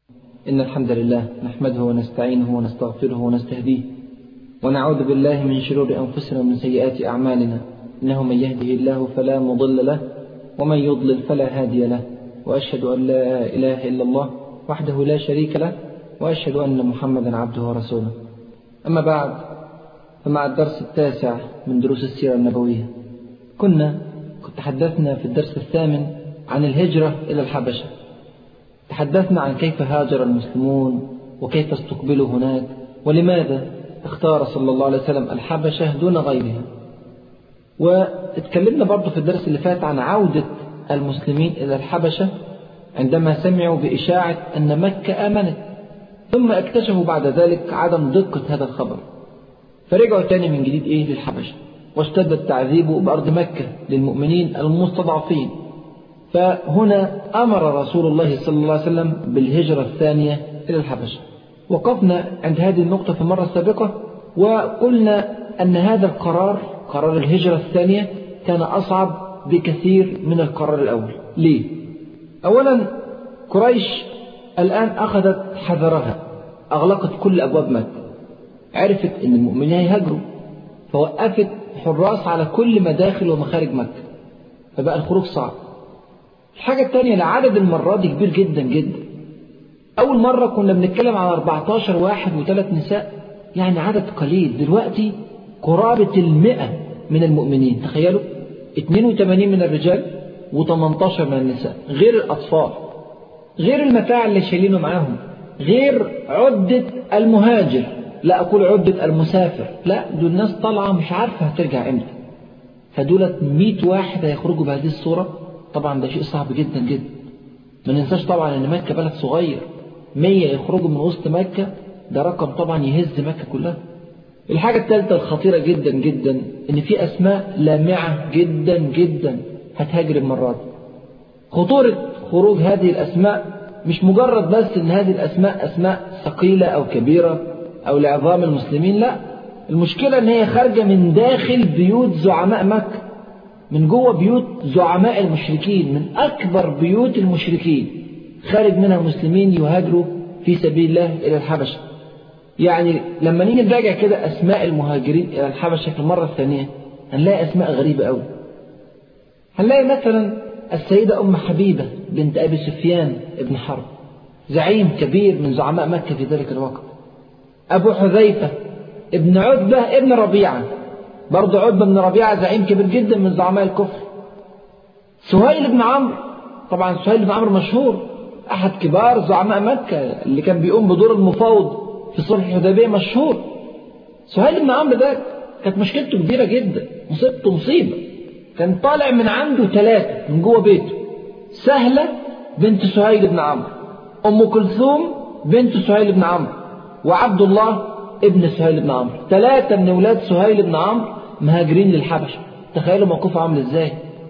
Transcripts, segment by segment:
إن الحمد لله نحمده ونستعينه ونستغفره ونستهديه ونعوذ بالله من شرور أنفسنا ومن سيئات أعمالنا إنه من يهده الله فلا مضل له ومن يضلل فلا هادي له وأشهد أن لا إله إلا الله وحده لا شريك له وأشهد أن محمدا عبده ورسوله أما بعد فمع الدرس التاسع من دروس السيرة النبوية كنا قد تحدثنا في الدرس الثامن عن الهجرة إلى الحبشة تحدثنا عن كيف هاجر المسلمون وكيف استقبلوا هناك ولماذا اختار صلى الله عليه وسلم الحبشة دون غيرها واتكلمنا برضه في الدرس اللي فات عن عودة المسلمين إلى الحبشة عندما سمعوا بإشاعة أن مكة آمنت ثم اكتشفوا بعد ذلك عدم دقة هذا الخبر فرجعوا تاني من جديد إيه للحبشة واشتد التعذيب بأرض مكة للمؤمنين المستضعفين فهنا أمر رسول الله صلى الله عليه وسلم بالهجرة الثانية إلى الحبشة وقفنا عند هذه النقطة في المرة السابقة وقلنا أن هذا القرار قرار الهجرة الثانية كان أصعب بكثير من القرار الأول ليه؟ أولا قريش الآن أخذت حذرها أغلقت كل أبواب مكة عرفت أن المؤمنين هيهاجروا فوقفت حراس على كل مداخل ومخارج مكة فبقى الخروج صعب الحاجة الثانية لعدد المرات دي كبير جدا جدا أول مرة كنا بنتكلم عن 14 واحد وثلاث نساء يعني عدد قليل دلوقتي قرابة المئة من المؤمنين تخيلوا 82 من الرجال و18 من النساء غير الأطفال غير المتاع اللي شايلينه معاهم غير عدة المهاجر لا أقول عدة المسافر لا دول ناس طالعة مش عارفة هترجع امتى فدولت 100 واحد هيخرجوا بهذه الصورة طبعا ده شيء صعب جدا جدا ما ننساش طبعا ان مكة بلد صغير 100 يخرجوا من وسط مكة ده رقم طبعا يهز مكة كلها الحاجة الثالثة الخطيرة جدا جدا ان في اسماء لامعة جدا جدا هتهاجر المرة دي خطورة خروج هذه الاسماء مش مجرد بس ان هذه الاسماء اسماء ثقيلة او كبيرة او لعظام المسلمين لا المشكلة ان هي خارجة من داخل بيوت زعماء مكة من جوه بيوت زعماء المشركين من أكبر بيوت المشركين خارج منها مسلمين يهاجروا في سبيل الله إلى الحبشة يعني لما نيجي نراجع كده أسماء المهاجرين إلى الحبشة في المرة الثانية هنلاقي أسماء غريبة أوي هنلاقي مثلا السيدة أم حبيبة بنت أبي سفيان ابن حرب زعيم كبير من زعماء مكة في ذلك الوقت أبو حذيفة ابن عتبة ابن ربيعة برضه عتبة بن ربيعة زعيم كبير جدا من زعماء الكفر سهيل بن عمرو طبعا سهيل بن عمرو مشهور أحد كبار زعماء مكة اللي كان بيقوم بدور المفاوض في صلح الحديبية مشهور سهيل بن عمرو ده كانت مشكلته كبيرة جدا مصيبته مصيبة كان طالع من عنده ثلاثة من جوه بيته سهلة بنت سهيل بن عمرو أم كلثوم بنت سهيل بن عمرو وعبد الله ابن سهيل بن عمرو ثلاثة من أولاد سهيل بن عمرو مهاجرين للحبشة تخيلوا موقفه عامل ازاي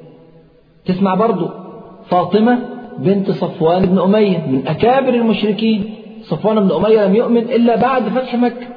تسمع برضو فاطمة بنت صفوان بن أمية من أكابر المشركين صفوان بن أمية لم يؤمن إلا بعد فتح مكة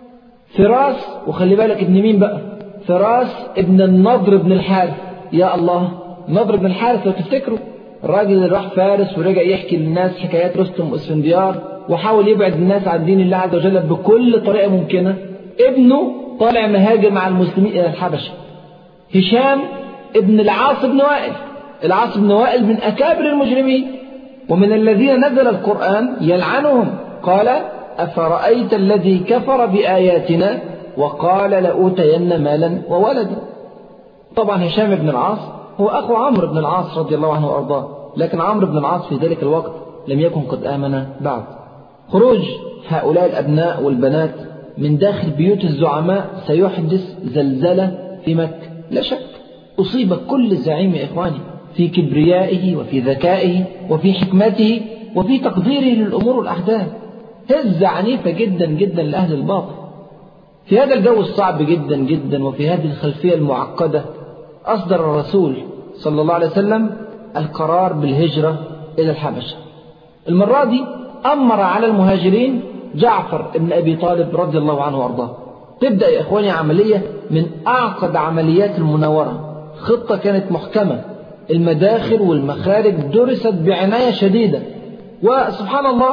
فراس وخلي بالك ابن مين بقى فراس ابن النضر بن الحارث يا الله النضر بن الحارث لو تفتكروا الراجل اللي راح فارس ورجع يحكي للناس حكايات رستم واسفنديار وحاول يبعد الناس عن دين الله عز وجل بكل طريقة ممكنة ابنه طالع مهاجر مع المسلمين إلى الحبشة هشام ابن العاص بن وائل العاص بن وائل من أكابر المجرمين ومن الذين نزل القرآن يلعنهم قال أفرأيت الذي كفر بآياتنا وقال لأوتين مالا وولدا طبعا هشام بن العاص هو أخو عمرو بن العاص رضي الله عنه وأرضاه لكن عمرو بن العاص في ذلك الوقت لم يكن قد آمن بعد خروج هؤلاء الأبناء والبنات من داخل بيوت الزعماء سيحدث زلزلة في مكة لا شك أصيب كل زعيم يا إخواني في كبريائه وفي ذكائه وفي حكمته وفي تقديره للأمور والأحداث هزة عنيفة جدا جدا لأهل الباطل في هذا الجو الصعب جدا جدا وفي هذه الخلفية المعقدة أصدر الرسول صلى الله عليه وسلم القرار بالهجرة إلى الحبشة المرة دي أمر على المهاجرين جعفر بن أبي طالب رضي الله عنه وأرضاه تبدأ يا إخواني عملية من أعقد عمليات المناورة خطة كانت محكمة المداخل والمخارج درست بعناية شديدة وسبحان الله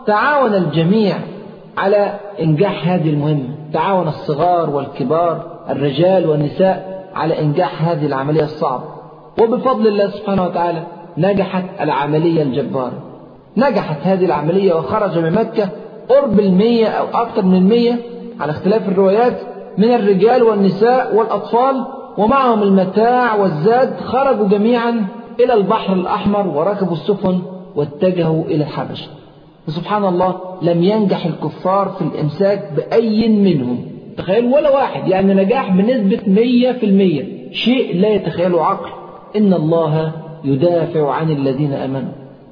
تعاون الجميع على إنجاح هذه المهمة تعاون الصغار والكبار الرجال والنساء على إنجاح هذه العملية الصعبة وبفضل الله سبحانه وتعالى نجحت العملية الجبارة نجحت هذه العملية وخرج من مكة قرب المية أو أكثر من المية على اختلاف الروايات من الرجال والنساء والأطفال ومعهم المتاع والزاد خرجوا جميعا إلى البحر الأحمر وركبوا السفن واتجهوا إلى الحبشة وسبحان الله لم ينجح الكفار في الإمساك بأي منهم تخيل ولا واحد يعني نجاح بنسبة مية في المية شيء لا يتخيله عقل إن الله يدافع عن الذين أمنوا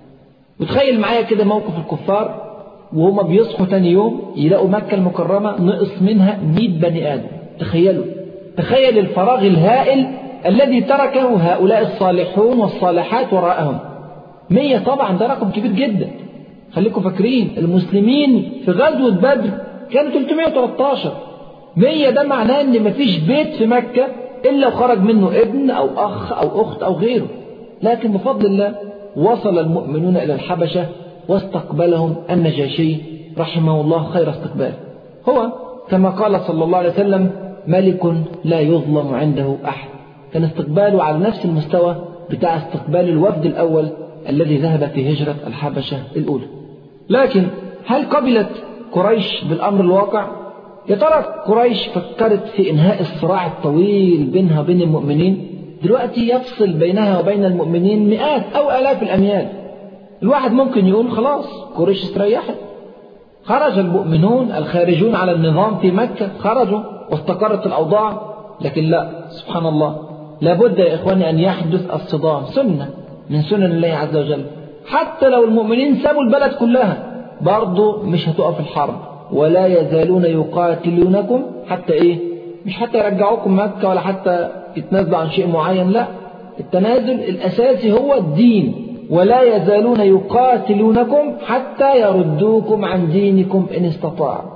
وتخيل معايا كده موقف الكفار وهما بيصحوا تاني يوم يلاقوا مكة المكرمة نقص منها 100 بني آدم تخيلوا تخيل الفراغ الهائل الذي تركه هؤلاء الصالحون والصالحات وراءهم مية طبعا ده رقم كبير جدا خليكم فاكرين المسلمين في غزوة بدر كانوا 313 مية ده معناه ان مفيش بيت في مكة الا وخرج منه ابن او اخ او اخت او غيره لكن بفضل الله وصل المؤمنون الى الحبشة واستقبلهم النجاشي رحمه الله خير استقبال هو كما قال صلى الله عليه وسلم ملك لا يظلم عنده أحد كان استقباله على نفس المستوى بتاع استقبال الوفد الأول الذي ذهب في هجرة الحبشة الأولى لكن هل قبلت قريش بالأمر الواقع؟ يا ترى قريش فكرت في إنهاء الصراع الطويل بينها وبين المؤمنين دلوقتي يفصل بينها وبين المؤمنين مئات أو آلاف الأميال الواحد ممكن يقول خلاص قريش استريحت خرج المؤمنون الخارجون على النظام في مكة خرجوا واستقرت الأوضاع لكن لا سبحان الله لابد يا إخواني أن يحدث الصدام سنة من سنن الله عز وجل حتى لو المؤمنين سابوا البلد كلها برضه مش هتقف الحرب ولا يزالون يقاتلونكم حتى إيه مش حتى يرجعوكم مكة ولا حتى يتنازلوا عن شيء معين لا التنازل الأساسي هو الدين ولا يزالون يقاتلونكم حتى يردوكم عن دينكم إن استطاعوا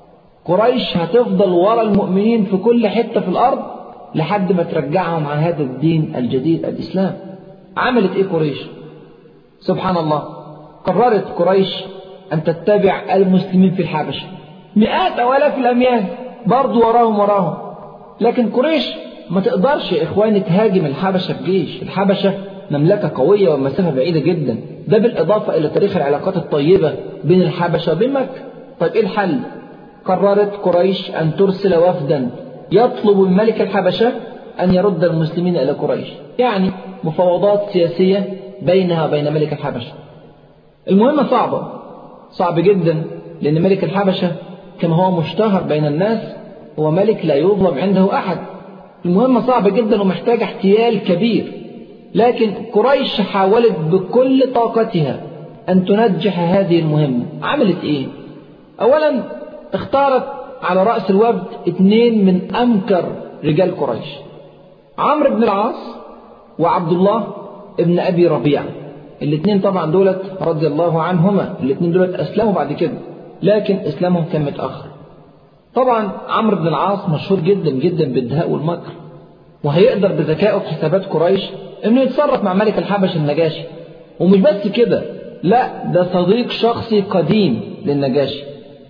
قريش هتفضل ورا المؤمنين في كل حتة في الأرض لحد ما ترجعهم عن هذا الدين الجديد الإسلام عملت إيه قريش سبحان الله قررت قريش أن تتبع المسلمين في الحبشة مئات أو آلاف الأميال برضو وراهم وراهم لكن قريش ما تقدرش يا إخواني تهاجم الحبشة بجيش الحبشة مملكة قوية ومسافة بعيدة جدا ده بالإضافة إلى تاريخ العلاقات الطيبة بين الحبشة وبين مكة طيب إيه الحل قررت قريش أن ترسل وفدا يطلب من ملك الحبشة أن يرد المسلمين إلى قريش يعني مفاوضات سياسية بينها وبين ملك الحبشة المهمة صعبة صعب جدا لأن ملك الحبشة كما هو مشتهر بين الناس هو ملك لا يظلم عنده أحد المهمة صعبة جدا ومحتاجة احتيال كبير لكن قريش حاولت بكل طاقتها أن تنجح هذه المهمة عملت إيه؟ أولا اختارت على رأس الوفد اثنين من أمكر رجال قريش عمرو بن العاص وعبد الله ابن أبي ربيعة الاثنين طبعا دولت رضي الله عنهما الاثنين دولت أسلموا بعد كده لكن إسلامهم كان متأخر طبعا عمرو بن العاص مشهور جدا جدا بالدهاء والمكر وهيقدر بذكائه في حسابات قريش انه يتصرف مع ملك الحبش النجاشي ومش بس كده لا ده صديق شخصي قديم للنجاشي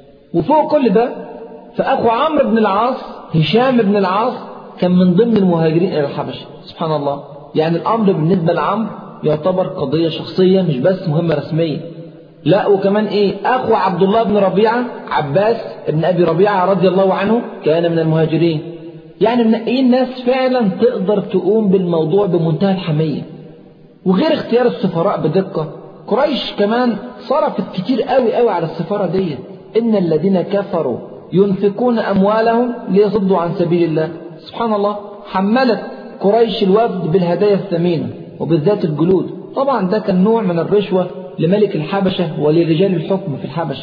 وفوق كل ده فأخو عمرو بن العاص هشام بن العاص كان من ضمن المهاجرين إلى الحبشة سبحان الله يعني الأمر بالنسبة لعمرو يعتبر قضية شخصية مش بس مهمة رسمية لا وكمان ايه اخو عبد الله بن ربيعة عباس ابن ابي ربيعة رضي الله عنه كان من المهاجرين يعني منقيين ناس فعلا تقدر تقوم بالموضوع بمنتهى الحمية وغير اختيار السفراء بدقة قريش كمان صرفت كتير قوي قوي على السفارة ديت إن الذين كفروا ينفقون أموالهم ليصدوا عن سبيل الله سبحان الله حملت قريش الوفد بالهدايا الثمينة وبالذات الجلود طبعا ده كان نوع من الرشوة لملك الحبشة ولرجال الحكم في الحبشة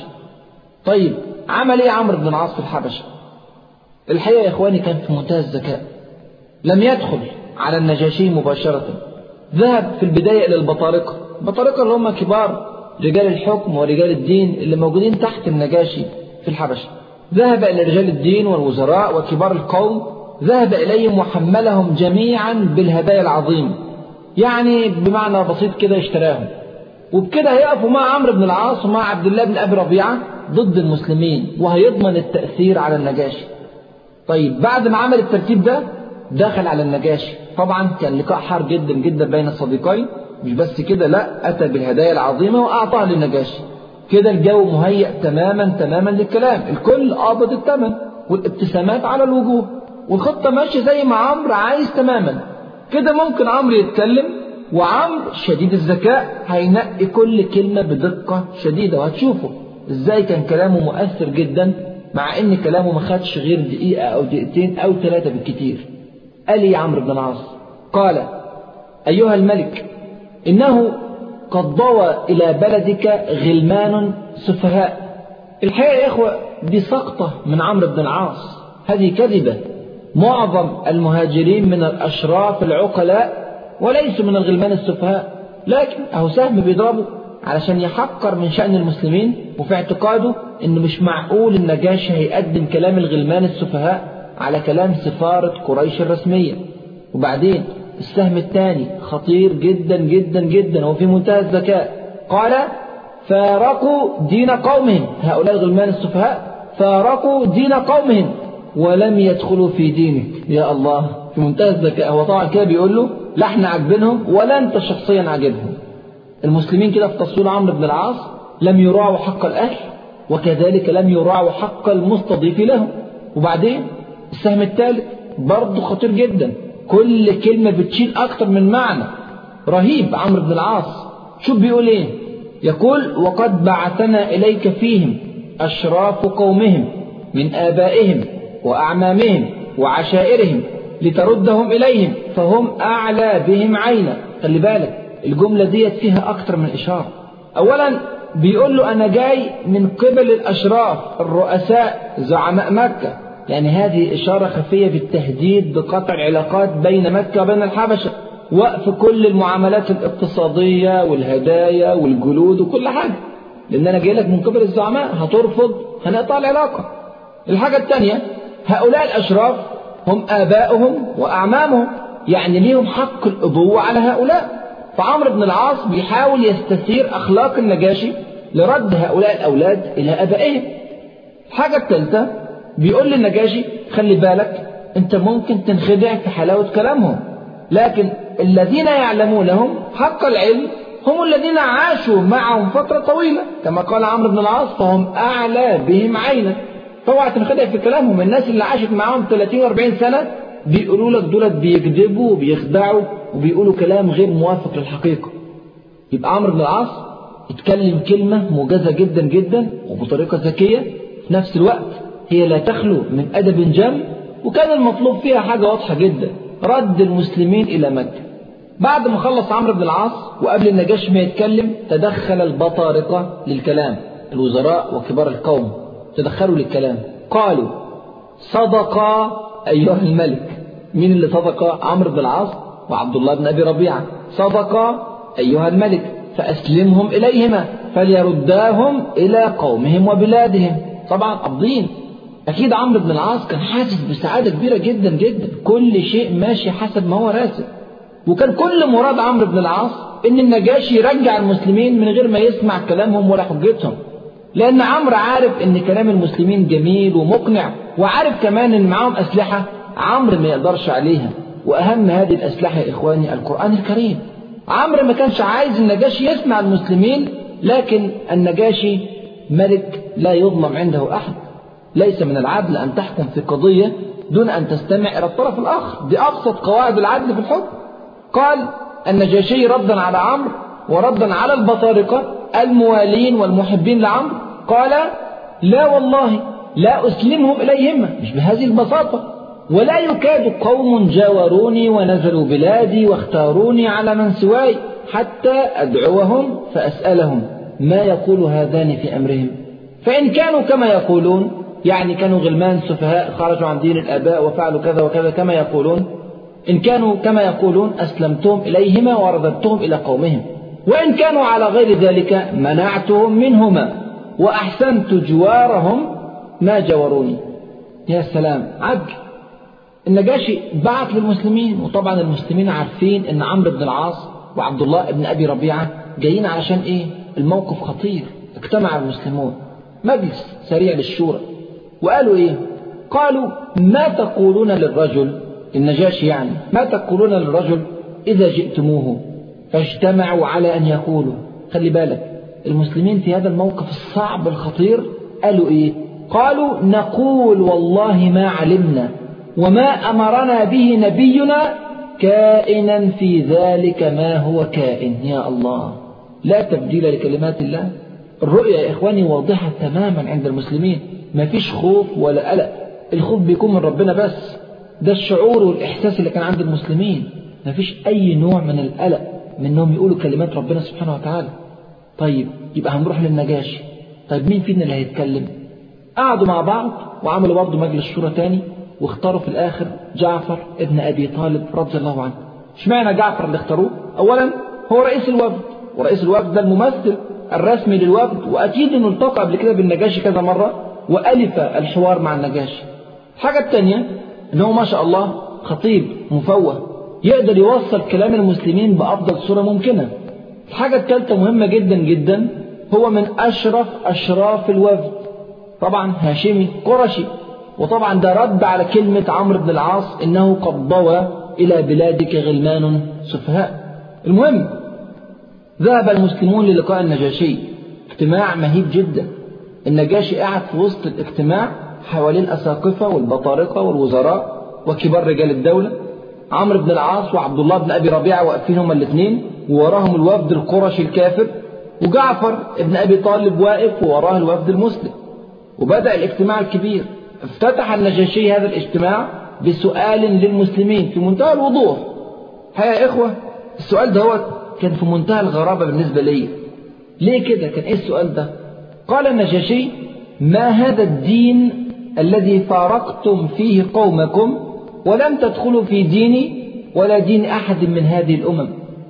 طيب عمل ايه عمرو بن العاص في الحبشة الحقيقة يا إخواني كان في منتهى الذكاء لم يدخل على النجاشي مباشرة ذهب في البداية إلى البطارقة البطارقة اللي هم كبار رجال الحكم ورجال الدين اللي موجودين تحت النجاشي في الحبشة ذهب إلى رجال الدين والوزراء وكبار القوم ذهب إليهم وحملهم جميعا بالهدايا العظيمة يعني بمعنى بسيط كده اشتراهم وبكده هيقفوا مع عمرو بن العاص ومع عبد الله بن أبي ربيعة ضد المسلمين وهيضمن التأثير على النجاشي طيب بعد ما عمل الترتيب ده دخل على النجاشي طبعا كان لقاء حار جدا جدا بين الصديقين مش بس كده لا أتى بالهدايا العظيمة وأعطاها للنجاشي كده الجو مهيأ تماما تماما للكلام الكل قابض الثمن والابتسامات على الوجوه والخطة ماشية زي ما عمرو عايز تماما كده ممكن عمرو يتكلم وعمرو شديد الذكاء هينقي كل كلمة بدقة شديدة وهتشوفوا ازاي كان كلامه مؤثر جدا مع ان كلامه ما خدش غير دقيقة او دقيقتين او ثلاثة بالكتير قال لي عمرو بن العاص قال ايها الملك انه قد ضوى الى بلدك غلمان سفهاء الحقيقة يا اخوة دي سقطة من عمرو بن العاص هذه كذبة معظم المهاجرين من الاشراف العقلاء وليسوا من الغلمان السفهاء لكن اهو سهم بيضربه علشان يحقر من شأن المسلمين وفي اعتقاده ان مش معقول النجاشي هيقدم كلام الغلمان السفهاء على كلام سفارة قريش الرسمية وبعدين السهم الثاني خطير جدا جدا جدا وفي منتهى الذكاء قال فارقوا دين قومهم هؤلاء الغلمان السفهاء فارقوا دين قومهم ولم يدخلوا في دينك يا الله في منتهى الذكاء هو طبعا كده بيقول له لا احنا عاجبينهم ولا انت شخصيا عاجبهم المسلمين كده في تصوير عمرو بن العاص لم يراعوا حق الاهل وكذلك لم يراعوا حق المستضيف لهم وبعدين السهم الثالث برضه خطير جدا كل كلمة بتشيل أكتر من معنى رهيب عمرو بن العاص شوف بيقول إيه يقول وقد بعثنا إليك فيهم أشراف قومهم من آبائهم وأعمامهم وعشائرهم لتردهم إليهم فهم أعلى بهم عينا خلي بالك الجملة ديت فيها أكتر من إشارة أولا بيقول له أنا جاي من قبل الأشراف الرؤساء زعماء مكة يعني هذه إشارة خفية بالتهديد بقطع العلاقات بين مكة وبين الحبشة وقف كل المعاملات الاقتصادية والهدايا والجلود وكل حاجة لأن أنا جاي لك من قبل الزعماء هترفض هنقطع العلاقة الحاجة الثانية هؤلاء الأشراف هم آباؤهم وأعمامهم يعني ليهم حق الأبوة على هؤلاء فعمرو بن العاص بيحاول يستثير أخلاق النجاشي لرد هؤلاء الأولاد إلى آبائهم الحاجة الثالثة بيقول للنجاشي خلي بالك أنت ممكن تنخدع في حلاوة كلامهم لكن الذين يعلمونهم حق العلم هم الذين عاشوا معهم فترة طويلة كما قال عمرو بن العاص فهم أعلى بهم عينا فاوعى تنخدع في كلامهم الناس اللي عاشت معاهم 30 و40 سنة بيقولوا لك دولت بيكذبوا وبيخدعوا وبيقولوا كلام غير موافق للحقيقة يبقى عمرو بن العاص اتكلم كلمة موجزة جدا جدا وبطريقة ذكية في نفس الوقت هي لا تخلو من أدب جم وكان المطلوب فيها حاجة واضحة جدا رد المسلمين إلى مكة بعد ما خلص عمرو بن العاص وقبل النجاش ما يتكلم تدخل البطارقة للكلام الوزراء وكبار القوم تدخلوا للكلام قالوا صدق أيها الملك مين اللي صدق عمرو بن العاص وعبد الله بن أبي ربيعة صدق أيها الملك فأسلمهم إليهما فليرداهم إلى قومهم وبلادهم طبعا قابضين أكيد عمرو بن العاص كان حاسس بسعادة كبيرة جدا جدا كل شيء ماشي حسب ما هو راسم وكان كل مراد عمرو بن العاص إن النجاشي يرجع المسلمين من غير ما يسمع كلامهم ولا حجتهم لأن عمرو عارف إن كلام المسلمين جميل ومقنع وعارف كمان إن معاهم أسلحة عمرو ما يقدرش عليها وأهم هذه الأسلحة يا إخواني القرآن الكريم عمرو ما كانش عايز النجاشي يسمع المسلمين لكن النجاشي ملك لا يظلم عنده أحد ليس من العدل أن تحكم في قضية دون أن تستمع إلى الطرف الآخر دي أبسط قواعد العدل في الحكم قال النجاشي ردا على عمرو وردا على البطارقة الموالين والمحبين لعمرو قال لا والله لا أسلمهم إليهما مش بهذه البساطة ولا يكاد قوم جاوروني ونزلوا بلادي واختاروني على من سواي حتى أدعوهم فأسألهم ما يقول هذان في أمرهم فإن كانوا كما يقولون يعني كانوا غلمان سفهاء خرجوا عن دين الآباء وفعلوا كذا وكذا كما يقولون إن كانوا كما يقولون أسلمتهم إليهما ورددتهم إلى قومهم وإن كانوا على غير ذلك منعتهم منهما وأحسنت جوارهم ما جوروني يا سلام عدل النجاشي بعت للمسلمين وطبعا المسلمين عارفين ان عمرو بن العاص وعبد الله بن ابي ربيعه جايين علشان ايه الموقف خطير اجتمع المسلمون مجلس سريع للشورى وقالوا ايه قالوا ما تقولون للرجل النجاشي يعني ما تقولون للرجل إذا جئتموه فاجتمعوا على أن يقولوا خلي بالك المسلمين في هذا الموقف الصعب الخطير قالوا إيه قالوا نقول والله ما علمنا وما أمرنا به نبينا كائنا في ذلك ما هو كائن يا الله لا تبديل لكلمات الله الرؤيا يا إخواني واضحة تماما عند المسلمين ما فيش خوف ولا قلق الخوف بيكون من ربنا بس ده الشعور والإحساس اللي كان عند المسلمين ما فيش أي نوع من القلق من أنهم يقولوا كلمات ربنا سبحانه وتعالى طيب يبقى هنروح للنجاشي طيب مين فينا اللي هيتكلم قعدوا مع بعض وعملوا برضه مجلس شورى تاني واختاروا في الآخر جعفر ابن أبي طالب رضي الله عنه اشمعنى جعفر اللي اختاروه أولا هو رئيس الوفد ورئيس الوفد ده الممثل الرسمي للوفد وأكيد إنه التقى قبل كده بالنجاشي كذا مرة وألف الحوار مع النجاشي الحاجة الثانية إن هو ما شاء الله خطيب مفوه يقدر يوصل كلام المسلمين بأفضل صورة ممكنة الحاجة الثالثة مهمة جدا جدا هو من أشرف أشراف الوفد طبعا هاشمي قرشي وطبعا ده رد على كلمة عمرو بن العاص إنه قد ضوى إلى بلادك غلمان سفهاء المهم ذهب المسلمون للقاء النجاشي اجتماع مهيب جدا النجاشي قاعد في وسط الاجتماع حوالين الأساقفة والبطارقة والوزراء وكبار رجال الدولة عمرو بن العاص وعبد الله بن أبي ربيعة واقفين هما الاثنين ووراهم الوفد القرشي الكافر وجعفر ابن أبي طالب واقف ووراه الوفد المسلم وبدأ الاجتماع الكبير افتتح النجاشي هذا الاجتماع بسؤال للمسلمين في منتهى الوضوح يا إخوة السؤال ده هو كان في منتهى الغرابة بالنسبة لي ليه كده كان إيه السؤال ده قال النجاشي ما هذا الدين الذي فارقتم فيه قومكم ولم تدخلوا في ديني ولا دين أحد من هذه الأمم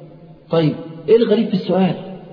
طيب إيه الغريب في السؤال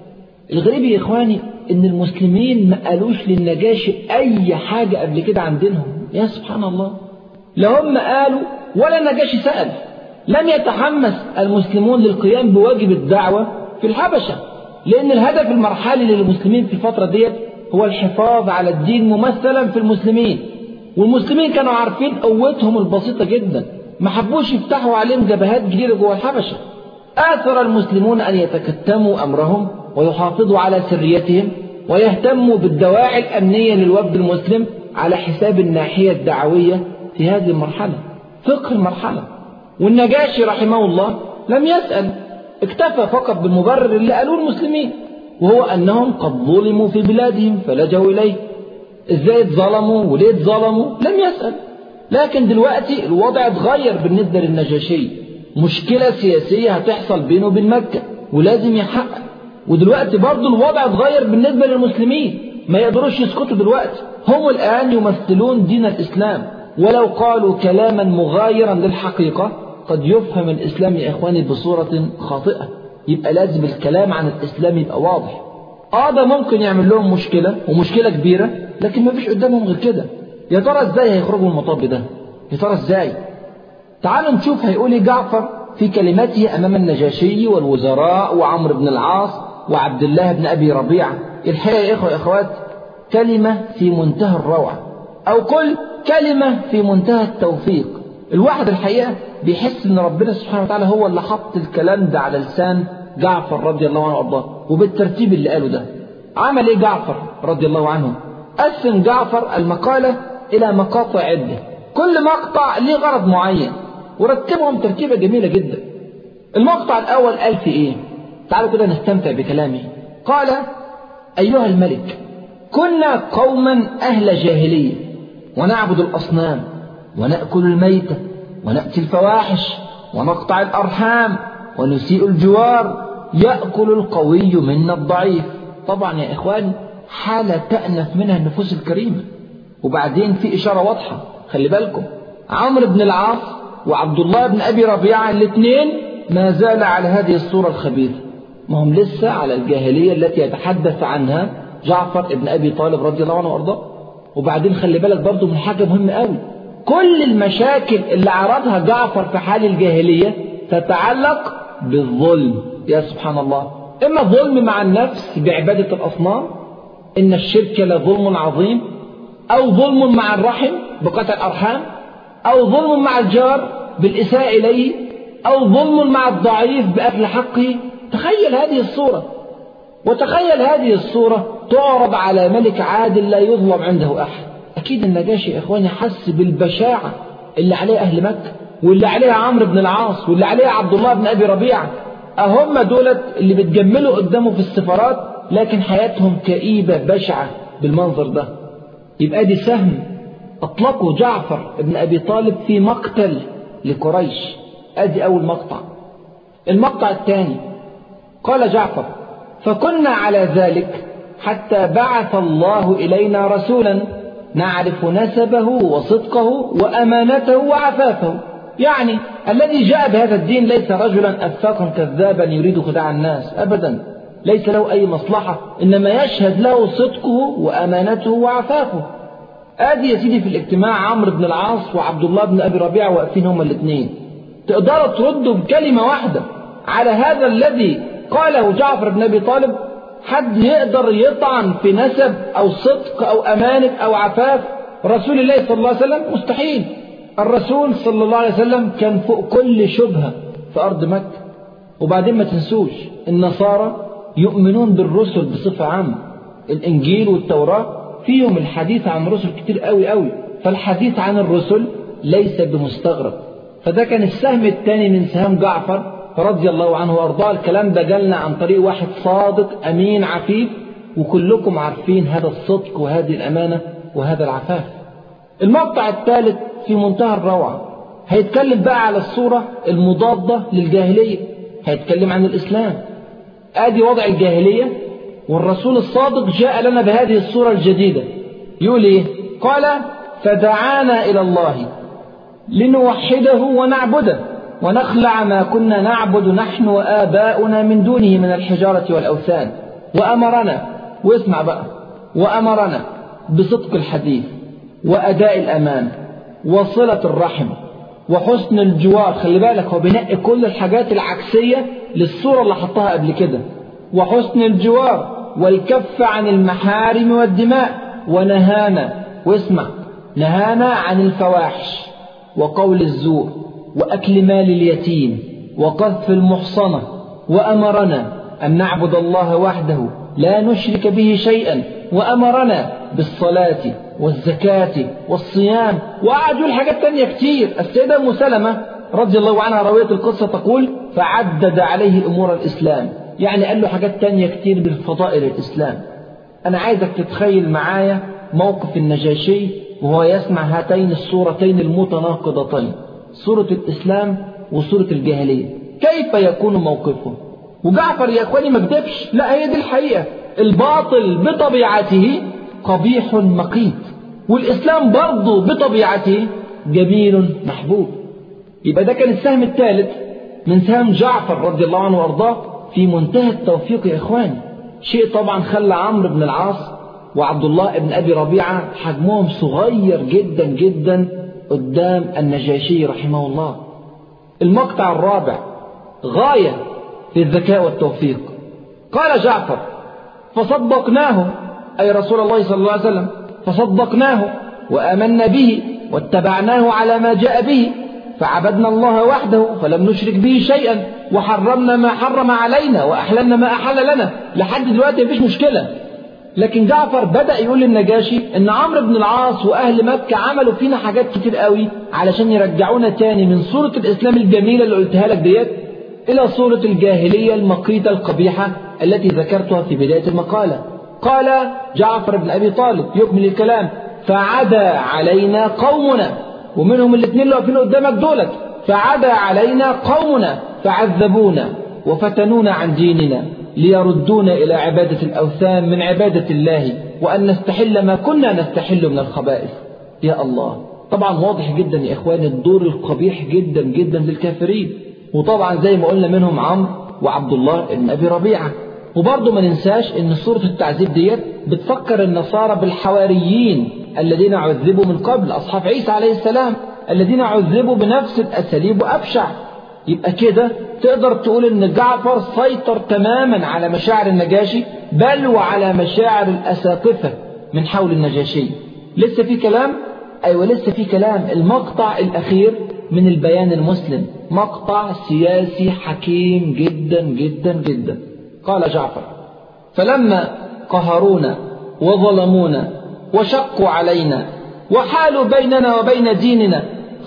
الغريب يا إخواني إن المسلمين ما قالوش للنجاشي أي حاجة قبل كده عن دينهم يا سبحان الله لا هم قالوا ولا النجاشي سأل لم يتحمس المسلمون للقيام بواجب الدعوة في الحبشة لأن الهدف المرحلي للمسلمين في الفترة ديت هو الحفاظ على الدين ممثلا في المسلمين والمسلمين كانوا عارفين قوتهم البسيطة جدا ما حبوش يفتحوا عليهم جبهات جديدة جوه الحبشة آثر المسلمون أن يتكتموا أمرهم ويحافظوا على سريتهم ويهتموا بالدواعي الأمنية للوفد المسلم على حساب الناحية الدعوية في هذه المرحلة فقه المرحلة والنجاشي رحمه الله لم يسأل اكتفى فقط بالمبرر اللي قالوه المسلمين وهو أنهم قد ظلموا في بلادهم فلجوا إليه ازاي اتظلموا وليه اتظلموا لم يسأل لكن دلوقتي الوضع اتغير بالنسبة للنجاشي مشكلة سياسية هتحصل بينه وبين مكة ولازم يحقق ودلوقتي برضه الوضع اتغير بالنسبة للمسلمين ما يقدروش يسكتوا دلوقتي هم الآن يمثلون دين الإسلام ولو قالوا كلاما مغايرا للحقيقة قد يفهم الإسلام يا إخواني بصورة خاطئة يبقى لازم الكلام عن الإسلام يبقى واضح آه ده ممكن يعمل لهم مشكلة ومشكلة كبيرة لكن ما فيش قدامهم غير كده يا ترى ازاي هيخرجوا من المطب ده يا ترى ازاي تعالوا نشوف هيقول ايه جعفر في كلمته امام النجاشي والوزراء وعمرو بن العاص وعبد الله بن ابي ربيعه الحقيقه يا اخوه يا اخوات كلمه في منتهى الروعه او كل كلمه في منتهى التوفيق الواحد الحقيقه بيحس ان ربنا سبحانه وتعالى هو اللي حط الكلام ده على لسان جعفر رضي الله عنه وارضاه وبالترتيب اللي قاله ده عمل ايه جعفر رضي الله عنه قسم جعفر المقالة إلى مقاطع عدة كل مقطع ليه غرض معين ورتبهم ترتيبة جميلة جدا المقطع الأول قال في إيه تعالوا كده نستمتع بكلامه قال أيها الملك كنا قوما أهل جاهلية ونعبد الأصنام ونأكل الميتة ونأتي الفواحش ونقطع الأرحام ونسيء الجوار يأكل القوي منا الضعيف طبعا يا إخواني حالة تأنف منها النفوس الكريمة وبعدين في إشارة واضحة خلي بالكم عمرو بن العاص وعبد الله بن أبي ربيعة الاثنين ما زال على هذه الصورة الخبيثة ما هم لسه على الجاهلية التي يتحدث عنها جعفر بن أبي طالب رضي الله عنه وأرضاه وبعدين خلي بالك برضه من حاجة مهمة قوي كل المشاكل اللي عرضها جعفر في حال الجاهلية تتعلق بالظلم يا سبحان الله إما ظلم مع النفس بعبادة الأصنام إن الشرك لظلم عظيم أو ظلم مع الرحم بقطع الأرحام أو ظلم مع الجار بالإساءة إليه أو ظلم مع الضعيف بأكل حقه تخيل هذه الصورة وتخيل هذه الصورة تعرض على ملك عادل لا يظلم عنده أحد أكيد النجاشي يا إخواني حس بالبشاعة اللي عليها أهل مكة واللي عليها عمرو بن العاص واللي عليها عبد الله بن أبي ربيعة أهم دولت اللي بتجملوا قدامه في السفارات لكن حياتهم كئيبة بشعة بالمنظر ده يبقى دي سهم أطلقه جعفر بن أبي طالب في مقتل لقريش أدي أول مقطع المقطع الثاني قال جعفر فكنا على ذلك حتى بعث الله إلينا رسولا نعرف نسبه وصدقه وأمانته وعفافه يعني الذي جاء بهذا الدين ليس رجلا أفاقا كذابا يريد خداع الناس أبدا ليس له أي مصلحة إنما يشهد له صدقه وأمانته وعفافه آدي يا سيدي في الاجتماع عمرو بن العاص وعبد الله بن أبي ربيعة واقفين هما الاثنين تقدروا تردوا بكلمة واحدة على هذا الذي قاله جعفر بن أبي طالب حد يقدر يطعن في نسب أو صدق أو أمانة أو عفاف رسول الله صلى الله عليه وسلم مستحيل الرسول صلى الله عليه وسلم كان فوق كل شبهة في أرض مكة وبعدين ما تنسوش النصارى يؤمنون بالرسل بصفة عامة الإنجيل والتوراة فيهم الحديث عن رسل كتير قوي قوي فالحديث عن الرسل ليس بمستغرب فده كان السهم الثاني من سهام جعفر رضي الله عنه وارضاه الكلام ده جالنا عن طريق واحد صادق امين عفيف وكلكم عارفين هذا الصدق وهذه الامانه وهذا العفاف المقطع الثالث في منتهى الروعه هيتكلم بقى على الصوره المضاده للجاهليه هيتكلم عن الاسلام ادي وضع الجاهليه والرسول الصادق جاء لنا بهذه الصوره الجديده يقول ايه قال فدعانا الى الله لنوحده ونعبده ونخلع ما كنا نعبد نحن وآباؤنا من دونه من الحجارة والأوثان وأمرنا واسمع بقى وأمرنا بصدق الحديث وأداء الأمانة وصلة الرحم وحسن الجوار خلي بالك هو بينقي كل الحاجات العكسية للصورة اللي حطها قبل كده وحسن الجوار والكف عن المحارم والدماء ونهانا واسمع نهانا عن الفواحش وقول الزور وأكل مال اليتيم وقذف المحصنة وأمرنا أن نعبد الله وحده لا نشرك به شيئا وأمرنا بالصلاة والزكاة والصيام وقعد يقول حاجات تانية كتير السيدة أم سلمة رضي الله عنها راوية القصة تقول فعدد عليه أمور الإسلام يعني قال له حاجات تانية كتير من فضائل الإسلام أنا عايزك تتخيل معايا موقف النجاشي وهو يسمع هاتين الصورتين المتناقضتين صورة الإسلام وصورة الجاهلية كيف يكون موقفه وجعفر يا إخواني ما كدبش لا هي دي الحقيقة الباطل بطبيعته قبيح مقيت والإسلام برضه بطبيعته جميل محبوب يبقى ده كان السهم الثالث من سهم جعفر رضي الله عنه وارضاه في منتهى التوفيق يا إخواني شيء طبعا خلى عمرو بن العاص وعبد الله بن أبي ربيعة حجمهم صغير جدا جدا قدام النجاشي رحمه الله المقطع الرابع غاية في الذكاء والتوفيق قال جعفر فصدقناه أي رسول الله صلى الله عليه وسلم فصدقناه وآمنا به واتبعناه على ما جاء به فعبدنا الله وحده فلم نشرك به شيئا وحرمنا ما حرم علينا وأحللنا ما أحل لنا لحد دلوقتي مفيش مشكلة لكن جعفر بدأ يقول للنجاشي ان عمرو بن العاص واهل مكة عملوا فينا حاجات كتير قوي علشان يرجعونا تاني من صورة الاسلام الجميلة اللي قلتها لك ديت الى صورة الجاهلية المقيتة القبيحة التي ذكرتها في بداية المقالة قال جعفر بن ابي طالب يكمل الكلام فعدا علينا قومنا ومنهم الاثنين اللي واقفين قدامك دولت فعدا علينا قومنا فعذبونا وفتنونا عن ديننا ليردونا إلى عبادة الأوثان من عبادة الله وأن نستحل ما كنا نستحل من الخبائث يا الله طبعا واضح جدا يا إخواني الدور القبيح جدا جدا للكافرين وطبعا زي ما قلنا منهم عمرو وعبد الله بن أبي ربيعة وبرضه ما ننساش ان سورة التعذيب ديت بتفكر النصارى بالحواريين الذين عذبوا من قبل أصحاب عيسى عليه السلام الذين عذبوا بنفس الأساليب وأبشع يبقى كده تقدر تقول ان جعفر سيطر تماما على مشاعر النجاشي بل وعلى مشاعر الاساقفه من حول النجاشي لسه في كلام ايوه لسه في كلام المقطع الاخير من البيان المسلم مقطع سياسي حكيم جدا جدا جدا قال جعفر فلما قهرونا وظلمونا وشقوا علينا وحالوا بيننا وبين ديننا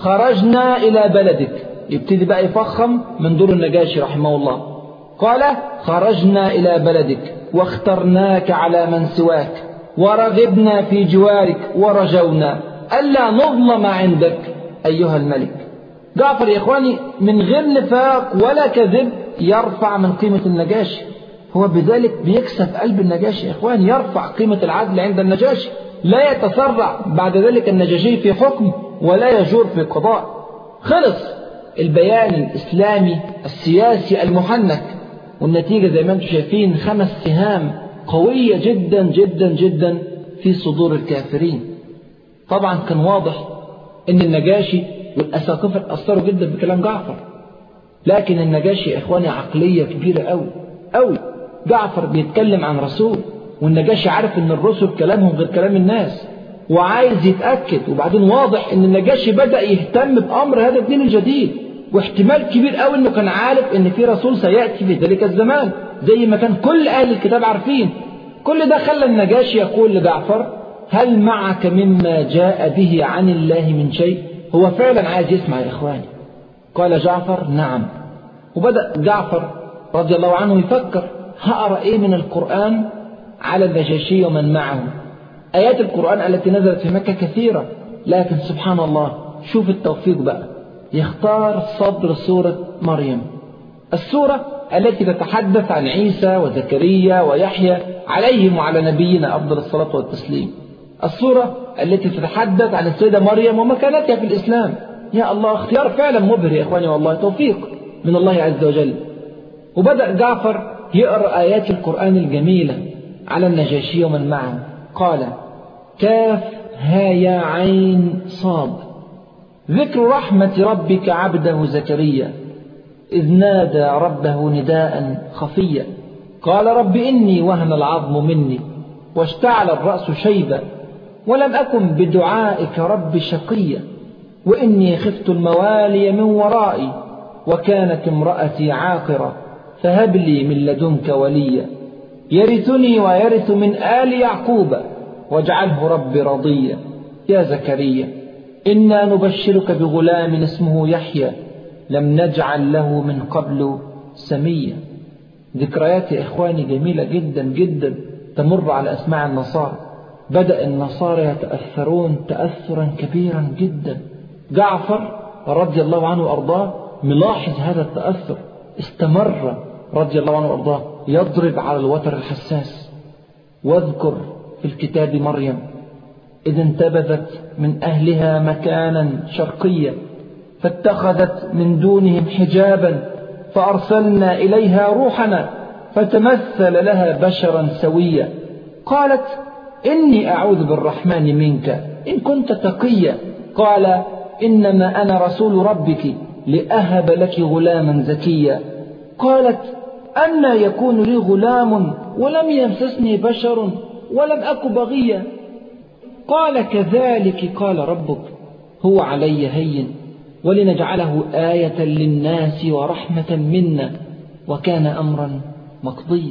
خرجنا إلى بلدك يبتدي بقى يفخم من دور النجاشي رحمه الله قال خرجنا إلى بلدك واخترناك على من سواك ورغبنا في جوارك ورجونا ألا نظلم عندك أيها الملك جعفر يا إخواني من غير نفاق ولا كذب يرفع من قيمة النجاشي هو بذلك بيكسب قلب النجاشي يا إخواني يرفع قيمة العدل عند النجاشي لا يتسرع بعد ذلك النجاشي في حكم ولا يجور في قضاء خلص البيان الإسلامي السياسي المحنك والنتيجة زي ما انتم شايفين خمس سهام قوية جدا جدا جدا في صدور الكافرين طبعا كان واضح ان النجاشي والأساقفة اتأثروا جدا بكلام جعفر لكن النجاشي يا إخواني عقلية كبيرة أوي أوي جعفر بيتكلم عن رسول والنجاشي عارف ان الرسل كلامهم غير كلام الناس وعايز يتأكد وبعدين واضح ان النجاشي بدأ يهتم بأمر هذا الدين الجديد واحتمال كبير قوي انه كان عارف ان في رسول سيأتي في ذلك الزمان زي ما كان كل اهل الكتاب عارفين كل ده خلى النجاشي يقول لجعفر هل معك مما جاء به عن الله من شيء هو فعلا عايز يسمع يا اخواني قال جعفر نعم وبدأ جعفر رضي الله عنه يفكر هقرأ ايه من القرآن على النجاشي ومن معه آيات القرآن التي نزلت في مكة كثيرة لكن سبحان الله شوف التوفيق بقى يختار صدر سورة مريم السورة التي تتحدث عن عيسى وزكريا ويحيى عليهم وعلى نبينا أفضل الصلاة والتسليم السورة التي تتحدث عن السيدة مريم ومكانتها في الإسلام يا الله اختيار فعلا مبهر يا إخواني والله توفيق من الله عز وجل وبدأ جعفر يقرأ آيات القرآن الجميلة على النجاشي ومن معه قال كاف ها يا عين صاد ذكر رحمة ربك عبده زكريا إذ نادى ربه نداء خفيا قال رب إني وهن العظم مني واشتعل الرأس شيبا ولم أكن بدعائك رب شقيا وإني خفت الموالي من ورائي وكانت امرأتي عاقرة فهب لي من لدنك وليا يرثني ويرث من آل يعقوب واجعله رب رضيا يا زكريا إنا نبشرك بغلام اسمه يحيى لم نجعل له من قبل سميا ذكريات يا إخواني جميلة جدا جدا تمر على أسماع النصارى بدأ النصارى يتأثرون تأثرا كبيرا جدا جعفر رضي الله عنه وأرضاه ملاحظ هذا التأثر استمر رضي الله عنه وأرضاه يضرب على الوتر الحساس واذكر في الكتاب مريم إذ انتبذت من أهلها مكانا شرقيا فاتخذت من دونهم حجابا فأرسلنا إليها روحنا فتمثل لها بشرا سويا قالت إني أعوذ بالرحمن منك إن كنت تقيا قال إنما أنا رسول ربك لأهب لك غلاما زكيا قالت أنا يكون لي غلام ولم يمسسني بشر ولم أك بغيا قال كذلك قال ربك هو علي هين ولنجعله آية للناس ورحمة منا وكان أمرا مقضيا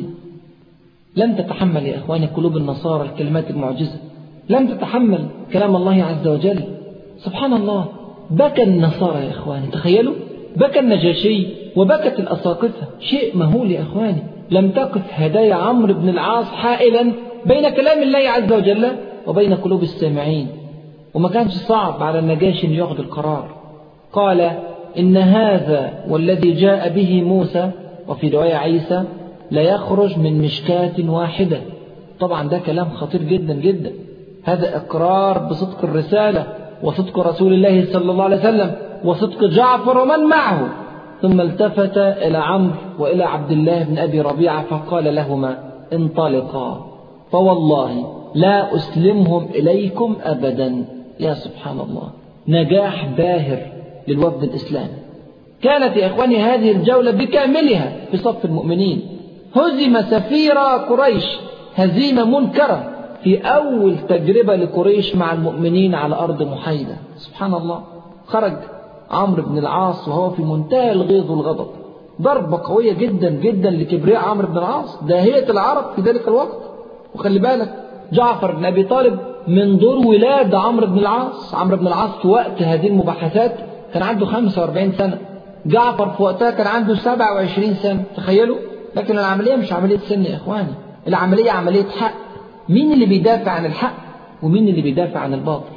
لم تتحمل يا إخواني قلوب النصارى الكلمات المعجزة لم تتحمل كلام الله عز وجل سبحان الله بكى النصارى يا إخواني تخيلوا بكى النجاشي وبكت الأساقفة شيء مهول يا إخواني لم تقف هدايا عمرو بن العاص حائلا بين كلام الله عز وجل وبين قلوب السامعين وما كانش صعب على النجاشي أن ياخذ القرار قال إن هذا والذي جاء به موسى وفي رواية عيسى لا يخرج من مشكاة واحدة طبعا ده كلام خطير جدا جدا هذا إقرار بصدق الرسالة وصدق رسول الله صلى الله عليه وسلم وصدق جعفر ومن معه ثم التفت إلى عمرو وإلى عبد الله بن أبي ربيعة فقال لهما انطلقا فوالله لا أسلمهم إليكم أبدا يا سبحان الله نجاح باهر للوفد الإسلامي كانت يا إخواني هذه الجولة بكاملها في صف المؤمنين هزم سفير قريش هزيمة منكرة في أول تجربة لقريش مع المؤمنين على أرض محايدة سبحان الله خرج عمرو بن العاص وهو في منتهى الغيظ والغضب ضربة قوية جدا جدا لكبرياء عمرو بن العاص داهية العرب في ذلك الوقت وخلي بالك جعفر بن أبي طالب من دور ولاد عمرو بن العاص عمرو بن العاص في وقت هذه المباحثات كان عنده 45 سنة جعفر في وقتها كان عنده 27 سنة تخيلوا لكن العملية مش عملية سن يا إخواني العملية عملية حق مين اللي بيدافع عن الحق ومين اللي بيدافع عن الباطل